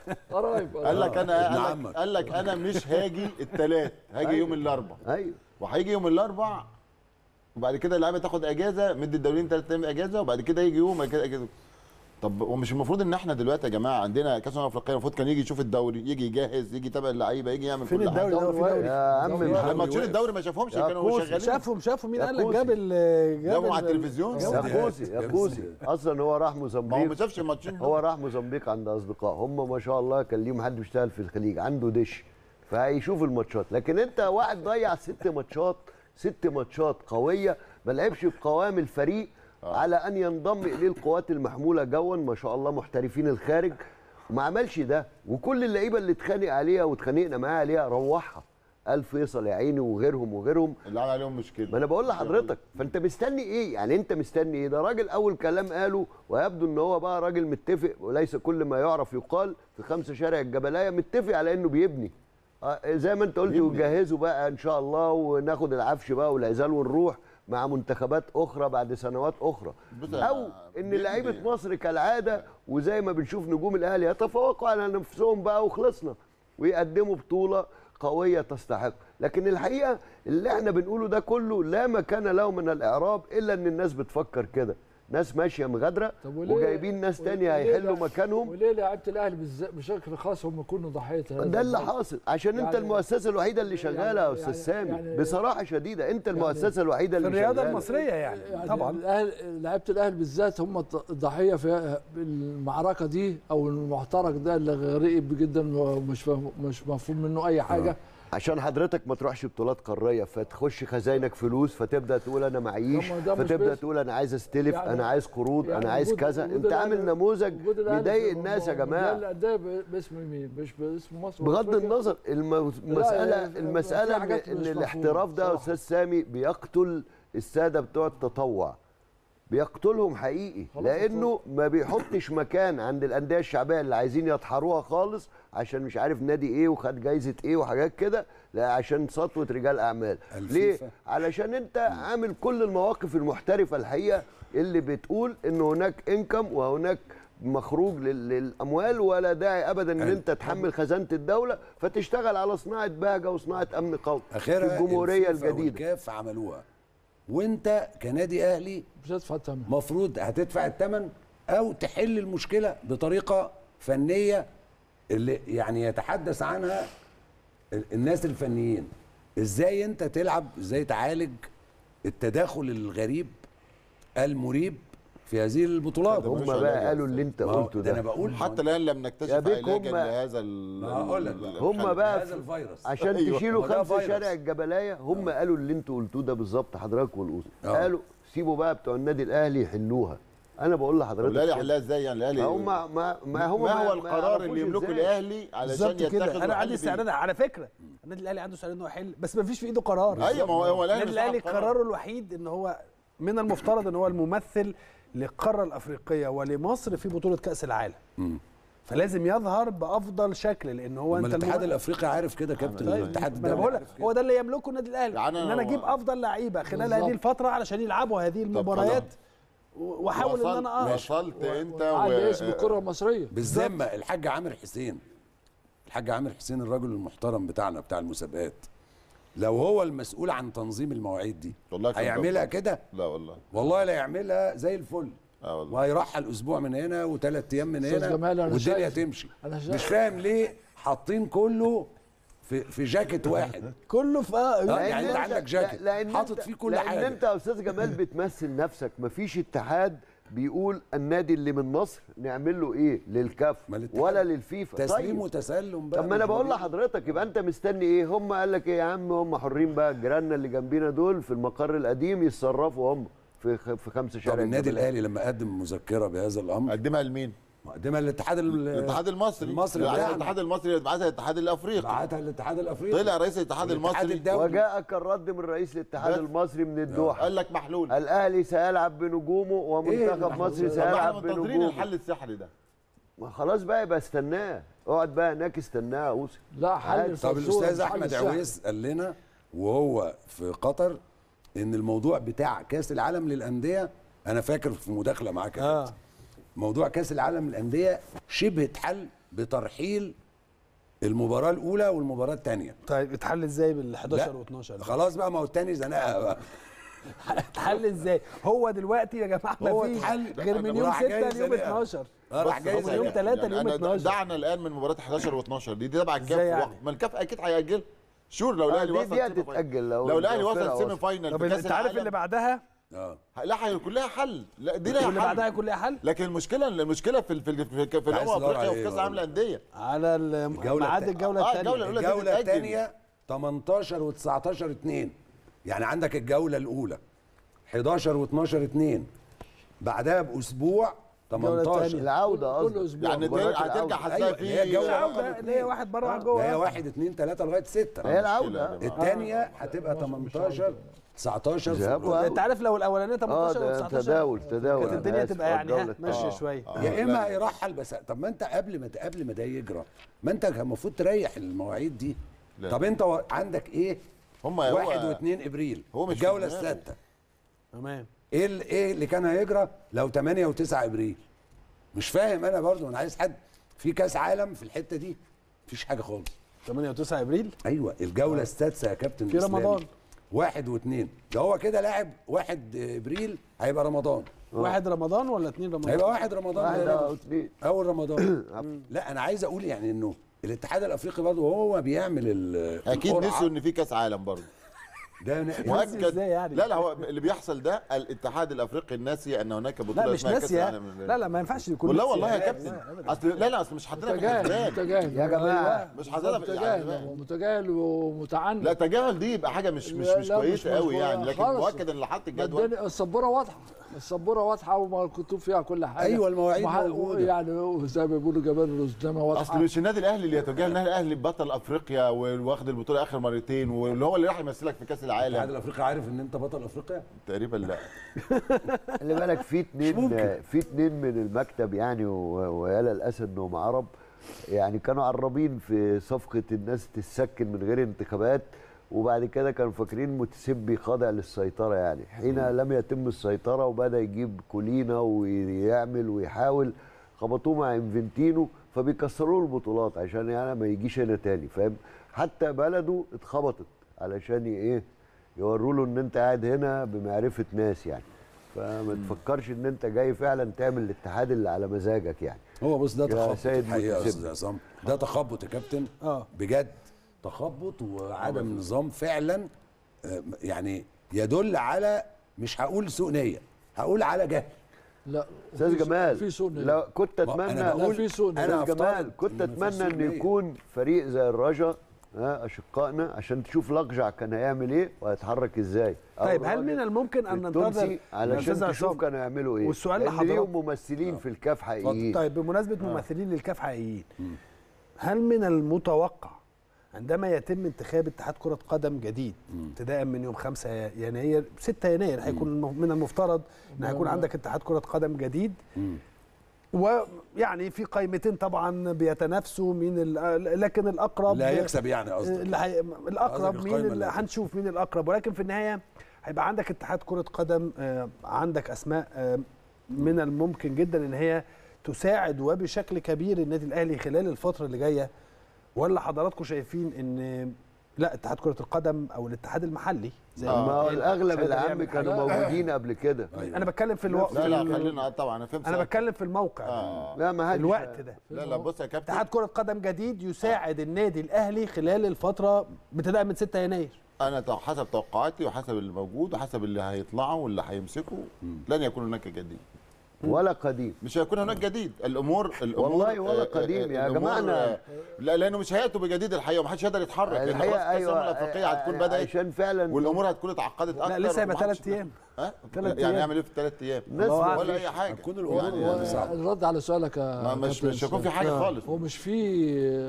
قرايب قال لك انا ابن قال لك, عمك. قال لك انا مش هاجي الثلاث هاجي يوم الاربع ايوه وهيجي يوم الاربع وبعد كده اللعيبه تاخد اجازه مد الدولين ثلاث ايام اجازه وبعد كده يجي يوم بعد كده اجازه طب ومش المفروض ان احنا دلوقتي يا جماعه عندنا كاس الامم الافريقيه المفروض كان يجي يشوف الدوري يجي يجهز يجي يتابع اللعيبه يجي يعمل فين كل الدوري حاجه ده هو في دوري يا عم دوري. محمد ماتشين الدوري ما شافهمش يا كانوا كوسي، شغالين شافهم شافهم مين يا قال لك كوسي. جاب ال جاب جابهم على ال- التلفزيون يا استديوهات. كوسي يا جاب كوسي استديوهات. اصلا هو راح ما هو ما موزمبيق شافش الماتشين هو راح موزمبيق عند اصدقاء هم ما شاء الله كان ليهم حد بيشتغل في الخليج عنده دش فهيشوف الماتشات لكن انت واحد ضيع ست ماتشات ست ماتشات قويه ما لعبش بقوام الفريق على ان ينضم اليه القوات المحموله جوا ما شاء الله محترفين الخارج وما عملش ده وكل اللعيبه اللي اتخانق عليها واتخانقنا معاه عليها روحها قال فيصل يا عيني وغيرهم وغيرهم اللي عمل عليهم مش كده ما انا بقول لحضرتك فانت مستني ايه يعني انت مستني ايه ده راجل اول كلام قاله ويبدو ان هو بقى راجل متفق وليس كل ما يعرف يقال في خمسة شارع الجبلايه متفق على انه بيبني آه، زي ما انت قلت بيبني. وجهزوا بقى ان شاء الله وناخد العفش بقى والعزال ونروح مع منتخبات اخرى بعد سنوات اخرى بص يا- او ان بيبني. لعيبه مصر كالعاده وزي ما بنشوف نجوم الاهلي يتفوقوا على نفسهم بقى وخلصنا ويقدموا بطوله قويه تستحق لكن الحقيقه اللي احنا بنقوله ده كله لا مكان له من الاعراب الا ان الناس بتفكر كده ناس ماشيه مغادره طب وليه- وجايبين ناس تانية وليه هيحلوا لع- مكانهم وليه لعيبه الاهلي بالذات بشكل خاص هم يكونوا ضحيه هذا ده اللي الضغط؟ حاصل عشان انت يعني- المؤسسه الوحيده اللي شغاله يا يعني- استاذ سامي يعني- بصراحه شديده انت المؤسسه الوحيده في اللي الرياضه شغاله المصريه يعني, يعني طبعا الاهل لعيبه الاهلي بالذات هم الض- الضحيه في المعركه دي او المحترك ده اللي غريب جدا ومش فاهم- مش مفهوم منه اي حاجه عشان حضرتك ما تروحش بطولات قاريه فتخش خزاينك فلوس فتبدا تقول انا معيش طب ما ده مش فتبدا بس- تقول انا عايز استلف يعني- انا عايز قروض يعني انا عايز وجود- كذا وجود انت عامل الأهلي- نموذج وجود الأهلي بيضايق في الناس يا موضوع- جماعه الانديه ب- باسم مين مش باسم مصر بغض وأفريقيا. النظر الم- المساله يعني في المساله حاجات ان مش الاحتراف مفهومة ده يا بصراحة. استاذ سامي بيقتل الساده بتوع التطوع بيقتلهم حقيقي لانه ما بيحطش مكان عند الانديه الشعبيه اللي عايزين يطحروها خالص عشان مش عارف نادي ايه وخد جايزه ايه وحاجات كده لا عشان سطوه رجال اعمال ليه الفيفا. علشان انت عامل كل المواقف المحترفه الحقيقه اللي بتقول ان هناك انكم وهناك مخروج لل- للاموال ولا داعي ابدا ان ال- انت تحمل خزانه الدوله فتشتغل على صناعه بهجه وصناعه امن قومي اخرها في الجمهوريه الفيفا الجديده والكاف عملوها وانت كنادي اهلي مش هتدفع الثمن مفروض هتدفع الثمن او تحل المشكله بطريقه فنيه اللي يعني يتحدث عنها ال- الناس الفنيين ازاي انت تلعب ازاي تعالج التداخل الغريب المريب في هذه البطولات هم بقى قالوا اللي انت ما هو قلته ده انا ده بقول حتى الان لم نكتشف يا بيك علاجا هم- لهذا ال- ما هقول لك ال- بقى. هم الخلل. بقى هذا في- الفيروس عشان أيوة. تشيلوا هو ده خمسه فيروس. شارع الجبلايه هم قالوا اللي انتوا قلتوه ده بالظبط حضرتك والقوس آه. قالوا سيبوا بقى بتوع النادي الاهلي يحلوها انا بقول لحضرتك الاهلي كده. حلها ازاي يعني الاهلي هم ما ما هم ما هو القرار يعرفوش اللي يملكه إزاي. الاهلي علشان بالظبط كده يتخذ انا حل عندي فيه. استعداد على فكره النادي الاهلي عنده استعداد انه يحل بس ما فيش في ايده قرار ايوه ما هو هو الاهلي النادي مش الاهلي صاحب قرار. قراره الوحيد ان هو من المفترض ان هو الممثل للقاره الافريقيه ولمصر في بطوله كاس العالم فلازم يظهر بافضل شكل لان هو ما انت الاتحاد المو- الافريقي عارف كده كابتن طيب الاتحاد ما انا الدولي بقول لك عارف كده. هو ده اللي يملكه النادي الاهلي يعني ان انا هو- اجيب افضل لعيبه خلال بالظبط. هذه الفتره علشان يلعبوا هذه المباريات و- واحاول ان وصلت- انا اه وصلت انت على و... اسم الكره المصريه بالذمه الحاج عامر حسين الحاج عامر حسين الرجل المحترم بتاعنا بتاع المسابقات لو هو المسؤول عن تنظيم المواعيد دي والله كان هيعملها جبار. كده لا والله والله لا يعملها زي الفل اه والله وهيرحل اسبوع من هنا وثلاث ايام من أستاذ هنا جمال، أنا والدنيا شايف- تمشي أنا شايف- مش فاهم ليه حاطين كله في في جاكيت واحد كله في اه آه، لأن يعني انت أنت- عندك جاكيت لا- لأن حاطط أنت- فيه كل لأن حاجه انت يا استاذ جمال بتمثل نفسك مفيش اتحاد بيقول النادي اللي من مصر نعمل له ايه للكاف ما الاتحاد ولا للفيفا تسليم طيب. وتسلم بقى طب ما انا مش بقول مهم. لحضرتك يبقى انت مستني ايه هم قال لك ايه يا عم هم حرين بقى جيراننا اللي جنبينا دول في المقر القديم يتصرفوا هم في خ- في خمسه شارع طب النادي الجبلية. الاهلي لما قدم مذكره بهذا الامر قدمها لمين؟ قدمها للاتحاد ال- الاتحاد المصري المصري بعتها بتاعنا. الاتحاد المصري بعتها الاتحاد الافريقي بعتها للاتحاد الافريقي طلع رئيس الاتحاد والاتحاد المصري الدولي. وجاءك الرد من رئيس الاتحاد بس. المصري من الدوحه قال لك محلول الاهلي سيلعب بنجومه ومنتخب اللي مصر طب ما احنا سيلعب منتظرين بنجومه الحل السحري ده ما خلاص بقى يبقى استناه اقعد بقى هناك استناه يا اوسي لا حل عادي. طب الفزورة الاستاذ مش حل احمد السحر. عويس قال لنا وهو في قطر ان الموضوع بتاع كاس العالم للانديه انا فاكر في مداخله معاك يا اه كابتن. موضوع كاس العالم للانديه شبه اتحل بترحيل المباراه الاولى والمباراه الثانيه طيب اتحل ازاي بال 11 لا. و12 خلاص بقى ما هو الثاني زنقها بقى اتحل ازاي هو دلوقتي يا جماعه ما هو فيش اتحل. غير من يوم راح 6 جاي ليوم زنقها. 12 آه، راح بص، جاي هو من يوم زنقها. 3 ليوم أنا 12 دعنا الان من مباراه 11 و12 دي دي تبع الكاف إزاي يعني؟ وقت. ما الكاف اكيد هيأجل شور لو الاهلي دي- وصل دي سيمي هتتأجل فاينل. لو- لو الاهلي لو فرقة وصل سيمي وصل. فاينل طب في كاس انت عارف اللي العالم بعدها اه لا هي كلها حل لا دي لها واللي بعدها حل يكون لها حل لكن المشكله المشكله في في في, في, في عايز الامم تدور افريقيا على وفي إيه كاس بقى؟ العالم للانديه على الجولة ميعاد التا- الجوله آه، الثانيه الجولة الأولى. الجوله تتأجل. الثانيه 18 و19 2 يعني عندك الجوله الاولى 11 و12 2 بعدها باسبوع الجولة 18 التانية. العوده كل قصدي أسبوع. يعني مباراة هترجع العودة. هتلاقي أيوة، اللي هي في الجولة العوده اللي هي واحد بره واحد جوه اللي هي 1 2 3 لغايه 6 هي العوده الثانيه هتبقى 18 19 ذهاب وعودة. انت عارف لو الاولانيه اه 18 ده و19 تداول تداول كانت أنا الدنيا آسف. تبقى يعني الجولة ها ماشيه آه. شويه آه. يا لا. اما هيرحل بس طب ما انت قبل ما قبل ما ده يجرى ما انت كان المفروض تريح المواعيد دي لا. طب انت و- عندك ايه هم هو- 1 و2 ابريل هو مش في الجوله دماغه. السادسه تمام ايه ال- ايه اللي كان هيجرى لو 8 و9 ابريل مش فاهم انا برضو انا عايز حد في كاس عالم في الحته دي مفيش حاجه خالص 8 و9 ابريل ايوه الجوله السادسه يا كابتن في إسلامي. رمضان. واحد واثنين ده هو كده لاعب واحد ابريل هيبقى رمضان واحد رمضان ولا اتنين رمضان؟ هيبقى واحد رمضان واحد هيبقى او اثنين اول رمضان لا انا عايز اقول يعني انه الاتحاد الافريقي برضه وهو بيعمل ال- اكيد القرعة، نسيوا ان في كاس عالم برضه ده ن- مؤكد إزاي يعني؟ لا لا هو اللي بيحصل ده الاتحاد الافريقي ناسي ان هناك بطوله لا مش اسمها كاس ناسيه العالم لا لا ما ينفعش يكون لا ناسية. والله يا لا، كابتن لا، أبداً. اصل لا لا اصل مش حاطينها في متجاهل الحسبان متجاهل يا جماعة. مش حاطينها في متجاهل يعني ومتجاهل ومتعنت لا تجاهل دي يبقى حاجه مش مش لا، مش لا، كويسه مش- قوي مش يعني لكن خالص. مؤكد ان اللي حط الجدول الدنيا- السبوره واضحه السبوره واضحه ومكتوب فيها كل حاجه أيوة، المواعيد وح- موجودة. يعني زي ما بيقولوا جمال الرزدامه اصل واضحه مش النادي الاهلي اللي يتوجه النادي الاهلي بطل افريقيا واخد البطوله اخر مرتين واللي هو اللي راح يمثلك في كاس الاتحاد العالم الافريقي عارف ان انت بطل افريقيا تقريبا لا خلي بالك في اتنين ممكن. في اتنين من المكتب يعني و- ويالا الاسد انهم عرب يعني كانوا عرابين في صفقه الناس تسكن من غير انتخابات وبعد كده كانوا فاكرين متسبي خاضع للسيطره يعني حين لم يتم السيطره وبدا يجيب كولينا ويعمل ويحاول خبطوه مع انفنتينو فبيكسروا له البطولات عشان يعني ما يجيش هنا تاني فاهم حتى بلده اتخبطت علشان ي- ايه يوروا له ان انت قاعد هنا بمعرفه ناس يعني فما تفكرش ان انت جاي فعلا تعمل الاتحاد اللي على مزاجك يعني هو بص ده يا تخبط سيد الحقيقه يا متسم. استاذ عصام ده تخبط يا كابتن اه بجد تخبط وعدم نظام فعلا آه، يعني يدل على مش هقول سوء نيه هقول على جهل لا استاذ في- جمال في سنه لو كنت ما اتمنى أنا بقول في سوء نية. أنا استاذ أفترض جمال كنت إن مفيش اتمنى سوء ان نية. يكون فريق زي الرجا ها اشقائنا عشان تشوف لقجع كان هيعمل ايه وهيتحرك ازاي أو طيب هل الراجل من الممكن ان ننتظر التونسي يا علشان أستاذ تشوف عصام، كانوا يعملوا ايه والسؤال لأن لحضرتك- ليهم ممثلين في الكاف حقيقيين طيب بمناسبه ممثلين للكاف حقيقيين هل من المتوقع عندما يتم انتخاب اتحاد كرة قدم جديد ابتداء من يوم 5 يناير 6 يناير هيكون الم- من المفترض ان هيكون عندك اتحاد كرة قدم جديد ويعني في قائمتين طبعا بيتنافسوا مين ال- لكن الاقرب لا يكسب يعني قصدك اللي هي... الاقرب قصدك مين القايمة اللي اللي هنشوف مين الاقرب ولكن في النهايه هيبقى عندك اتحاد كره قدم آه، عندك اسماء آه، من الممكن جدا ان هي تساعد وبشكل كبير النادي الاهلي خلال الفتره اللي جايه ولا حضراتكم شايفين ان لا اتحاد كره القدم او الاتحاد المحلي زي ما هو الاغلب هيقدر العام يعمل كانوا حاجة. موجودين قبل كده انا بتكلم في الوقت لا لا خلينا طبعا انا فهمت انا سؤالك. بتكلم في الموقع ده. آه. لا ما في حدش الوقت ده لا لا بص يا كابتن اتحاد كره قدم جديد يساعد النادي الاهلي خلال الفتره ابتداء من 6 يناير انا تو- حسب توقعاتي وحسب اللي موجود وحسب اللي هيطلعوا واللي هيمسكوا لن يكون هناك جديد ولا قديم مش هيكون هناك جديد الامور الامور والله ولا آه، قديم يا الأمور، جماعة أنا- آه، لا لانه مش هياتوا بجديد الحقيقه ومحدش يقدر يتحرك لأن خلاص الحقيقه كأس الأمم ايوه الافريقيه هتكون بدات عشان فعلا والامور هتكون اتعقدت اكتر لا لسه هيبقى ومحدش- ثلاث ايام ها تلات يعني أيام. يعمل ايه في ثلاث ايام الناس ما هو ولا اي حاجه هتكون الأمور يعني هو- يعني صعب. الرد على سؤالك يا ما- مش كابتن مش هيكون في إسلام. حاجه خالص هو مش في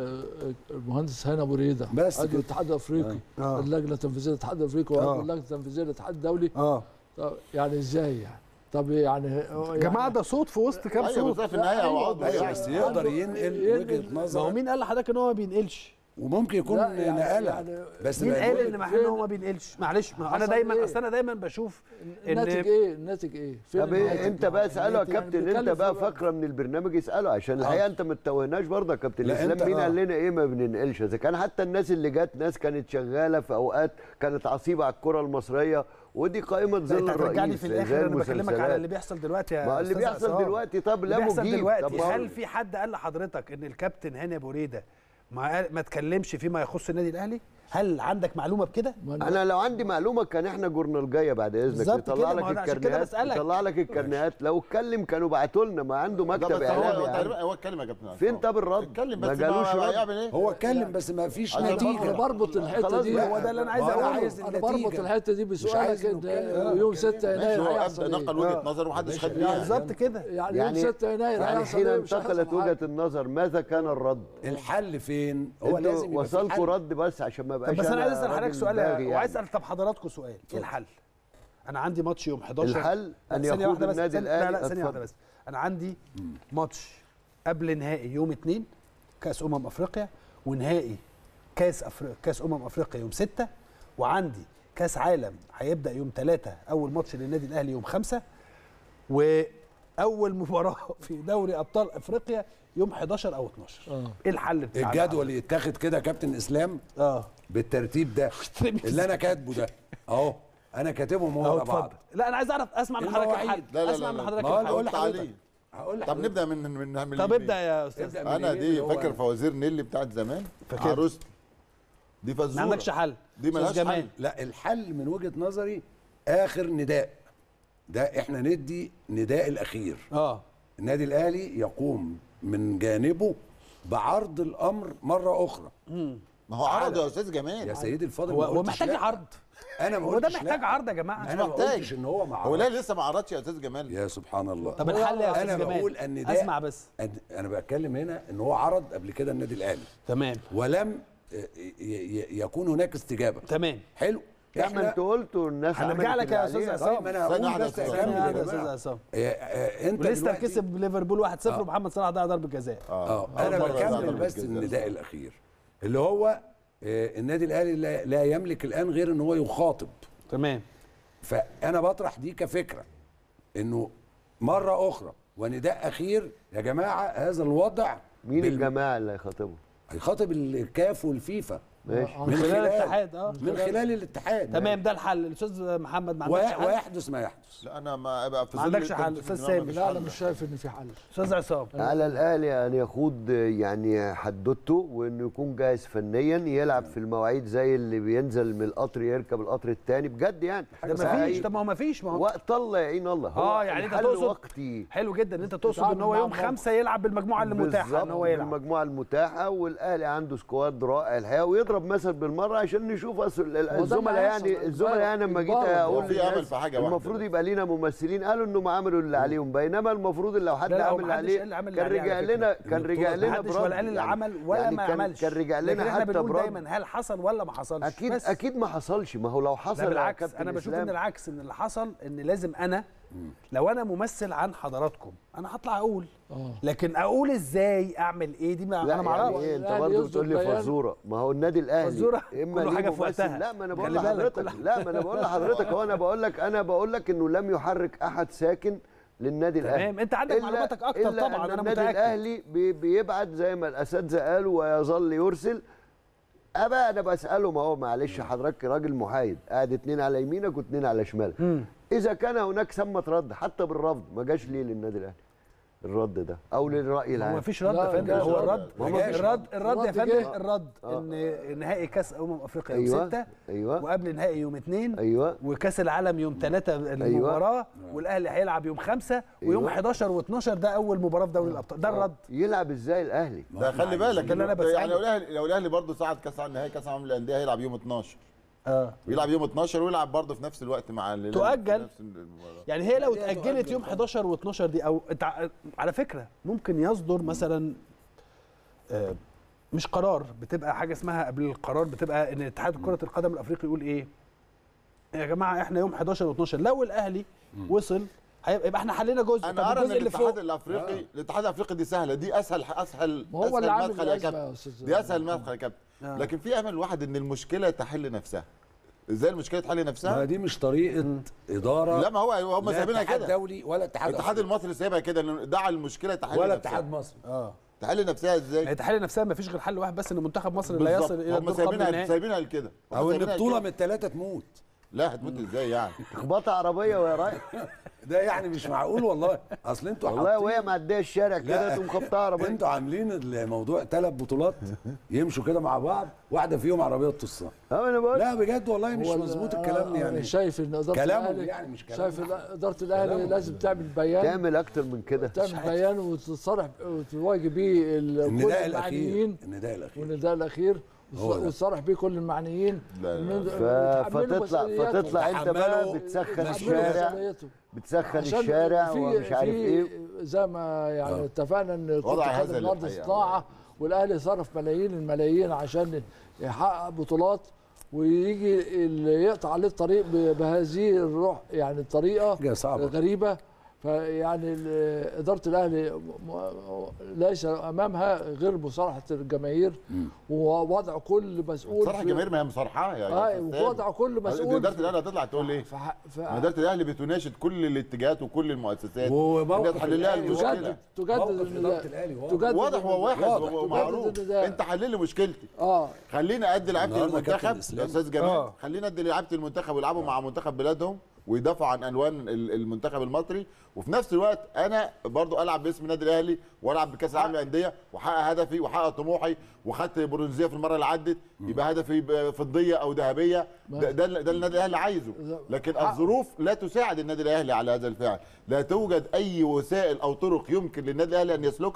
آه، المهندس هاني ابو ريده بس عضو كده. الاتحاد الافريقي آه. اللجنه التنفيذيه للاتحاد الافريقي آه. وعضو اللجنه التنفيذيه للاتحاد الدولي اه طب يعني ازاي يعني طب يعني يا جماعه ده صوت في وسط كام ايوه صوت بالظبط في النهايه هو عضو ايوه يعني. بس يقدر ينقل ينقل- وجهه ما هو نظر مين قال لحضرتك ان هو ما بينقلش ومن يكون لا، يعني- نقلها يعني بس مين ما قال يقول- ان مع ان هو ما بينقلش معلش ما انا حصل دايما إيه؟ اصل انا دايما بشوف الناتج ان ايه الناتج ايه فين طب الناتج؟ إيه انت بقى اساله يا يعني كابتن انت بنتكلم بقى في- فقره من البرنامج اساله عشان الحقيقه انت ما تتوهناش برضه يا كابتن لا، الاسلام أنت- مين آه. قال لنا ايه ما بننقلش اذا كان حتى الناس اللي جت ناس كانت شغاله في اوقات كانت عصيبه على الكره المصريه ودي قائمه انت ظل هترجعني الرئيس في زي الاخر انا بكلمك على المسلسلات. اللي بيحصل دلوقتي يا ما اللي أستاذ بيحصل عصام. دلوقتي طب اللي لا بيحصل مجيب دلوقتي طب ما هو- هل في حد قال لحضرتك ان الكابتن هاني ابو ريده ما قال- ما اتكلمش فيما يخص النادي الاهلي هل عندك معلومه بكده ما أنا- انا لو عندي معلومه كان احنا جورنال جايه بعد اذنك بالظبط نطلع كده، ما هو لك أنا عشان كده الكرنيهات بسألك. نطلع لك الكرنيهات لو اتكلم كانوا بعتوا لنا ما عنده ده مكتب بس هو اعلامي هو يعني. تقريبا هو اتكلم يا كابتن فين عصام. طب الرد اتكلم ما بس جالوش ما رد هيعمل ايه هو اتكلم بس ما فيش أنا انا نتيجه بربط الحته خلاص دي بقى. هو ده اللي انا عايز ما أنا اقوله عايز انا بربط النتيجة. الحته دي عايز بسؤالك نتكلم. إن يوم 6 ماشي يناير هو هيحصل أبدأ ايه نقل وجهه نظر ومحدش خد بيها بالظبط كده يعني يوم يعني 6 يناير يعني هيحصل حين ايه مش انتقلت هيحصل وجهه حاجة. النظر ماذا كان الرد؟ الحل فين هو لازم انتوا يبقى في وصلكوا حل. رد بس عشان ما طب بقاش بس انا عايز اسال راجل حضرتك سؤال باغي يعني. وعايز اسال طب حضراتكم سؤال ايه الحل انا عندي ماتش يوم 11 الحل لا، أن ثانية يخوض واحدة بس، النادي ثانية- لا الأهلي. لا ثانيه اتفضل. واحده بس انا عندي ماتش قبل نهائي يوم 2 كاس امم افريقيا ونهائي كاس أفريقيا كاس امم افريقيا يوم 6 وعندي كاس عالم هيبدا يوم 3 اول ماتش للنادي الاهلي يوم 5 واول مباراه في دوري ابطال افريقيا يوم 11 او 12 آه. ايه الحل بتاع الجدول يتاخد كده يا كابتن اسلام اه بالترتيب ده اللي انا كاتبه ده اهو انا كاتبهم اهو ورا اتفضل بعض لا انا عايز اعرف اسمع من حضرتك المواعيد. الحل لا، لا، اسمع لا، من لا. حضرتك ما هو انا الحل اقول قلت لحضرتك عليه. هقول طب لحضرتك نبدا من من من طب ابدا يا استاذ ابدأ من انا اليمين اللي دي هو- فاكر فوازير نيلي بتاعت زمان فاكر. عروستي دي ما فزوره عندكش حل دي أستاذ ملهاش جمال. حل لا الحل من وجهه نظري اخر نداء ده احنا ندي نداء الاخير اه النادي الاهلي يقوم من جانبه بعرض الامر مره اخرى ما هو عرض يا استاذ جمال يا سيدي الفاضل هو ما هو قلتش محتاج لا. عرض انا ما هو ده قلتش محتاج لا. عرض يا جماعه انا ما محتاج. قلتش ان هو ما هو لا عرض. لسه ما عرضش يا استاذ جمال يا سبحان الله طب الحل يا انا استاذ بقول جمال ان ده اسمع بس أن- انا بتكلم هنا ان هو عرض قبل كده النادي الاهلي تمام ولم ي- ي- يكون هناك استجابه تمام حلو لا ما انت قلتوا الناس هنرجع عملت لك يا اللي أستاذ عليها. عصام. طيب ما انا ثانية هقول واحدة بس يا أستاذ اكمل ثانية يا واحدة يا استاذ جماعه عصام آه، آه، انت وليستر دلوقتي- كسب ليفربول 1-0 آه. ومحمد صلاح ضيع ضربه جزاء اه أول انا مرة بكمل يزعل بس بالجزاء. النداء الاخير اللي هو آه، النادي الاهلي لا- لا يملك الان غير ان هو يخاطب تمام فانا بطرح دي كفكره انه مره اخرى ونداء اخير يا جماعه هذا الوضع مين بال- الجماعه اللي هيخاطبوا هيخاطب الكاف والفيفا ماشي آه. من خلال خلال الاتحاد، آه. من خلال الاتحاد تمام ده الحل الاستاذ محمد ما و- عندكش حل ويحدث ما يحدث لا انا ما ابقى في ما ظل عندكش الترتيب حل. في أستاذ الدماغ سامي. مفيش لا انا حل. مش شايف ان في حل استاذ عصام على الاهلي ان يخوض يعني حدوته وانه يكون جاهز فنيا يلعب في المواعيد زي اللي بينزل من القطر يركب القطر الثاني بجد يعني ده ما فيش طب ما هو ما فيش ما هو وقت الله يعين الله هو اه يعني انت الحل تقصد وقتي حلو جدا انت تقصد تتعامل ان هو مع يوم الموقف. خمسة يلعب بالمجموعه اللي متاحه ان بالظبط، هو يلعب بالمجموعه المتاحه والاهلي عنده سكواد رائع الحقيقه ويضرب مثل بالمره عشان نشوف أصل ال- اللي الزملاء هيحصل. يعني الزملاء يعني لما جيت إجبار. اقول هو في أمل للناس في حاجة واحدة المفروض بس. يبقى لينا ممثلين قالوا انهم عملوا اللي عليهم بينما المفروض اللي لو حد لا، لا، هو عمل اللي محدش عليه قال اللي عمل اللي كان عليه رجع على فكرة. لنا كان رجع لنا محدش برد ولا قال اللي يعني- عمل ولا يعني ما كان- عملش كان رجع لكن لنا احنا حتى بنقول برد دايما هل حصل ولا ما حصلش اكيد بس. اكيد ما حصلش ما هو لو حصل لا يا بالعكس كابتن انا بشوف ان إسلام، العكس ان اللي حصل ان لازم انا لو انا ممثل عن حضراتكم انا هطلع اقول اه لكن اقول ازاي اعمل ايه دي ما لا انا ما يعني اعرفش ايه انت الأهلي برضه يصدر بتقول لي بيان. فزوره ما هو النادي الاهلي فزورة؟ اما كله ليه حاجة في ممثل- وقتها. لا ما انا بقول خلي بالك، لحضرتك كل- لا ما انا بقول لحضرتك هو انا بقول لك انا بقول لك انه لم يحرك احد ساكن للنادي تمام، الاهلي أنت عندك إلا- معلوماتك أكتر إلا طبعاً، أن أنا النادي متأكد. الاهلي بي- بيبعت زي ما الاساتذه قالوا ويظل يرسل ابا انا بساله ما هو معلش حضرتك راجل محايد قاعد اتنين على يمينك واتنين على شمالك اذا كان هناك ثمه رد حتى بالرفض ما جاش ليه للنادي الاهلي الرد ده او للراي هو العام ما فيش رد لا، يا فندم جاش هو رد. الرد ما هو جاش الرد الرد يا الرد فندم جه. الرد ان نهائي كاس امم افريقيا يوم أيوة، 6 أيوة. وقبل نهائي يوم 2 ايوه وكاس العالم يوم 3 المباراه والاهلي هيلعب يوم 5 ويوم أيوة. 11 و12 ده اول مباراه في دوري الابطال ده الرد يلعب ازاي الاهلي ده خلي بالك ده اللي أنا بسأله. يعني لو الاهلي لو الاهلي برضه صعد كاس العالم نهائي كاس العالم للانديه هيلعب يوم 12 اه ويلعب يوم 12 ويلعب برضه في نفس الوقت مع ال- تؤجل. نفس المباراة. يعني هي لو لا، اتاجلت تؤجل يوم طبعا. 11 و12 دي او انت ع- على فكره ممكن يصدر مثلا آه، مش قرار بتبقى حاجه اسمها قبل القرار بتبقى ان اتحاد كره القدم الافريقي يقول ايه يا جماعه احنا يوم 11 و12 لو الاهلي وصل هيبقى يبقى احنا حلينا جزء طب انا ارى ان الجزء اللي الاتحاد فوق الافريقي الاتحاد الافريقي دي سهله دي اسهل اسهل ما هو اللي أسهل عامل مدخل يا الأزمة كابتن يا أستاذ دي اسهل مدخل يا كابتن آه. لكن في امل واحد ان المشكله تحل نفسها ازاي المشكله تحل ما نفسها دي مش طريقه اداره لا ما هو هم لا سايبينها اتحاد كده دولي ولا اتحاد الاتحاد أفريقي. المصري سايبها كده إن دعا المشكله تحل ولا نفسها. اتحاد مصري اه تحل نفسها ازاي هي تحل نفسها ما فيش غير حل واحد بس ان منتخب مصر لا بالظبط. يصل الى هم الدور قبل سايبينها النهائي سايبينها لكده هم او ان سايبينها بطوله لكده. من الثلاثه تموت لا هتموت ازاي يعني خبطه عربيه ويا رايح ده يعني مش معقول والله اصل انتوا والله حاطين- وهي معديه الشارع كده لا. تقوم خبطها عربيه انتوا عاملين الموضوع ثلاث بطولات يمشوا كده مع بعض واحده فيهم عربيه تصنع اه انا بقول لا بجد والله مش هو ال- مظبوط أنا- الكلام أنا يعني شايف ان اداره كلامه الاهلي يعني مش كلام شايف محمد. لا- اداره الاهلي كلامه. لازم تعمل بيان تعمل اكتر من كده تعمل بيان وتصرح وتواجه بيه ال- كل النداء الاخير المعنيين النداء الاخير والنداء الاخير هو ده. وتصرح بيه كل المعنيين لا، لا. إن- ف... وتحملوا فتطلع مسؤولياتهم. فتطلع انت بقى تحملوا بتسخن تحملوا الشارع مسؤولياتهم. بتسخن عشان الشارع في- ومش عارف في ايه زي ما يعني آه. اتفقنا ان كرة وضع القدم هذا النهارده للحقيقة. صناعه والاهلي صرف ملايين الملايين عشان يحقق بطولات ويجي اللي يقطع عليه الطريق ب- بهذه الروح يعني الطريقه حاجة صعبة. غريبه فيعني ال- اداره الاهلي م- م- ليس امامها غير مصالحه الجماهير ووضع كل مسؤول صراحه في- الجماهير ما هي مصارحه يعني اه أستاذ ووضع كل مسؤول اداره الاهلي هتطلع تقول ايه؟ فح- ف- ما اداره الاهلي بتناشد كل الاتجاهات وكل المؤسسات وموقف إنها تحل لها الأهلي المشكله تجدد تجدد موقف النداء. إدارة الأهلي واضح. تجدد واضح هو واحد واضح. ومعروف تجدد النداء. انت حل لي مشكلتي اه خلينا ادي لعيبه النهارده كابتن المنتخب إسلام. يا استاذ جمال آه. خلينا ادي لعيبه المنتخب ويلعبوا مع منتخب بلادهم ويدافعوا عن الوان ال- المنتخب المصري وفي نفس الوقت انا برضو العب باسم النادي الاهلي والعب بكاس العالم للانديه واحقق هدفي واحقق طموحي وخدت برونزيه في المره اللي عدت يبقى هدفي ب- فضيه او ذهبيه ده ده, ده النادي الاهلي عايزه لكن حق. الظروف لا تساعد النادي الاهلي على هذا الفعل لا توجد اي وسائل او طرق يمكن للنادي الاهلي ان يسلكها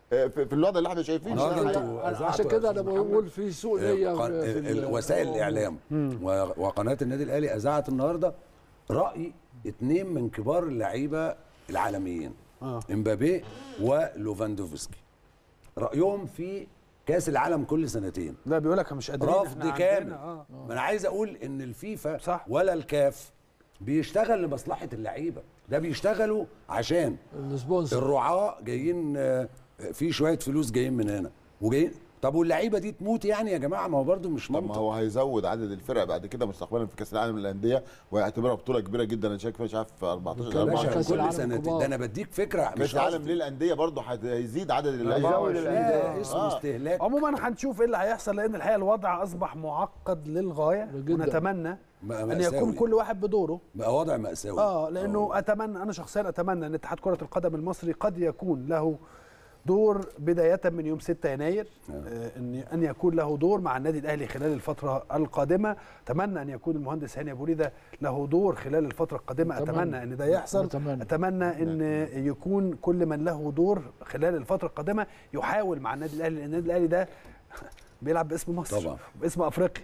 آه، في في الوضع اللي احنا شايفينه النهارده ده انتوا حقيقي. أذعتوا عشان يا كده أستاذ انا محمد. بقول في سوء نيه قن- في- في ال- ال- وسائل الاعلام و- وقناه النادي الاهلي اذاعت النهارده راي اثنين من كبار اللعيبه العالميين آه. امبابي ولوفاندوفسكي رايهم في كاس العالم كل سنتين لا بيقول لك مش قادرين رفض إحنا كامل عندنا- اه ما انا عايز اقول ان الفيفا صح. ولا الكاف بيشتغل لمصلحه اللعيبه ده بيشتغلوا عشان السبونسر الرعاة جايين آه، في شويه فلوس جايين من هنا وجايين طب واللعيبه دي تموت يعني يا جماعه ما هو برده مش طب ما منطق هو هيزود عدد الفرق بعد كده مستقبلا في كاس العالم للانديه ويعتبرها بطوله كبيره جدا انا شايف مش عارف 14 كان يا باشا كأس 14 العالم كل سنتين كبار. ده انا بديك فكره كاس مش العالم قصدي. للانديه برضه هيزيد عدد اللعيبه هيزود لا الأندية. اسمه آه. استهلاك عموما هنشوف ايه اللي هيحصل لان الحقيقه الوضع اصبح معقد للغايه جداً. ونتمنى بقى ان مأساوي. يكون كل واحد بدوره بقى وضع مأساوي اه لانه اتمنى انا شخصيا اتمنى ان اتحاد كره القدم المصري قد يكون له دور بدايه من يوم 6 يناير آه ان ان يكون له دور مع النادي الاهلي خلال الفتره القادمه اتمنى ان يكون المهندس هاني ابو ريده له دور خلال الفتره القادمه نتمنى. اتمنى ان ده يحصل نتمنى. اتمنى ان يكون كل من له دور خلال الفتره القادمه يحاول مع النادي الاهلي لان النادي الاهلي ده بيلعب باسم مصر طبعا. باسم افريقيا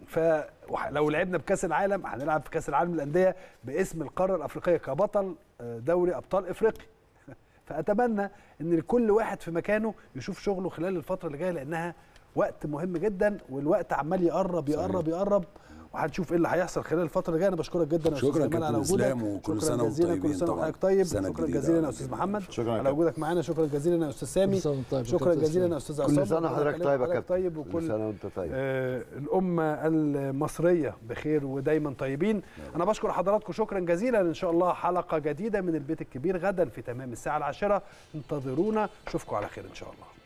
فلو لعبنا بكاس العالم هنلعب في كاس العالم للانديه باسم القاره الافريقيه كبطل آه، دوري ابطال افريقيا فاتمنى ان كل واحد في مكانه يشوف شغله خلال الفتره اللي جايه لانها وقت مهم جدا والوقت عمال يقرب يقرب يقرب وهنشوف ايه اللي هيحصل خلال الفتره اللي جايه انا بشكرك جدا يا شكراً استاذ جمال كابتن على وجودك إسلام، وكل شكراً سنة وانتم جزيلاً، طيبين كل سنه طبعاً. وحضرتك طيب سنة شكرا جديدة جزيلا يا على استاذ كده. محمد شكراً يا على كابتن. وجودك معانا شكرا جزيلا يا استاذ سامي كل سنة وانت طيب يا شكرا كابتن جزيلا إسلام. يا استاذ كل عصام سنه ربنا وحضرتك يخليك طيب يا وحضرتك كابتن طيب كل وكل سنه وانت طيب آه، الأمة المصرية بخير ودايما طيبين أنا بشكر حضراتكم شكرا جزيلا إن شاء الله حلقة جديدة من البيت الكبير غدا في تمام الساعة العاشرة انتظرونا أشوفكم على خير إن شاء الله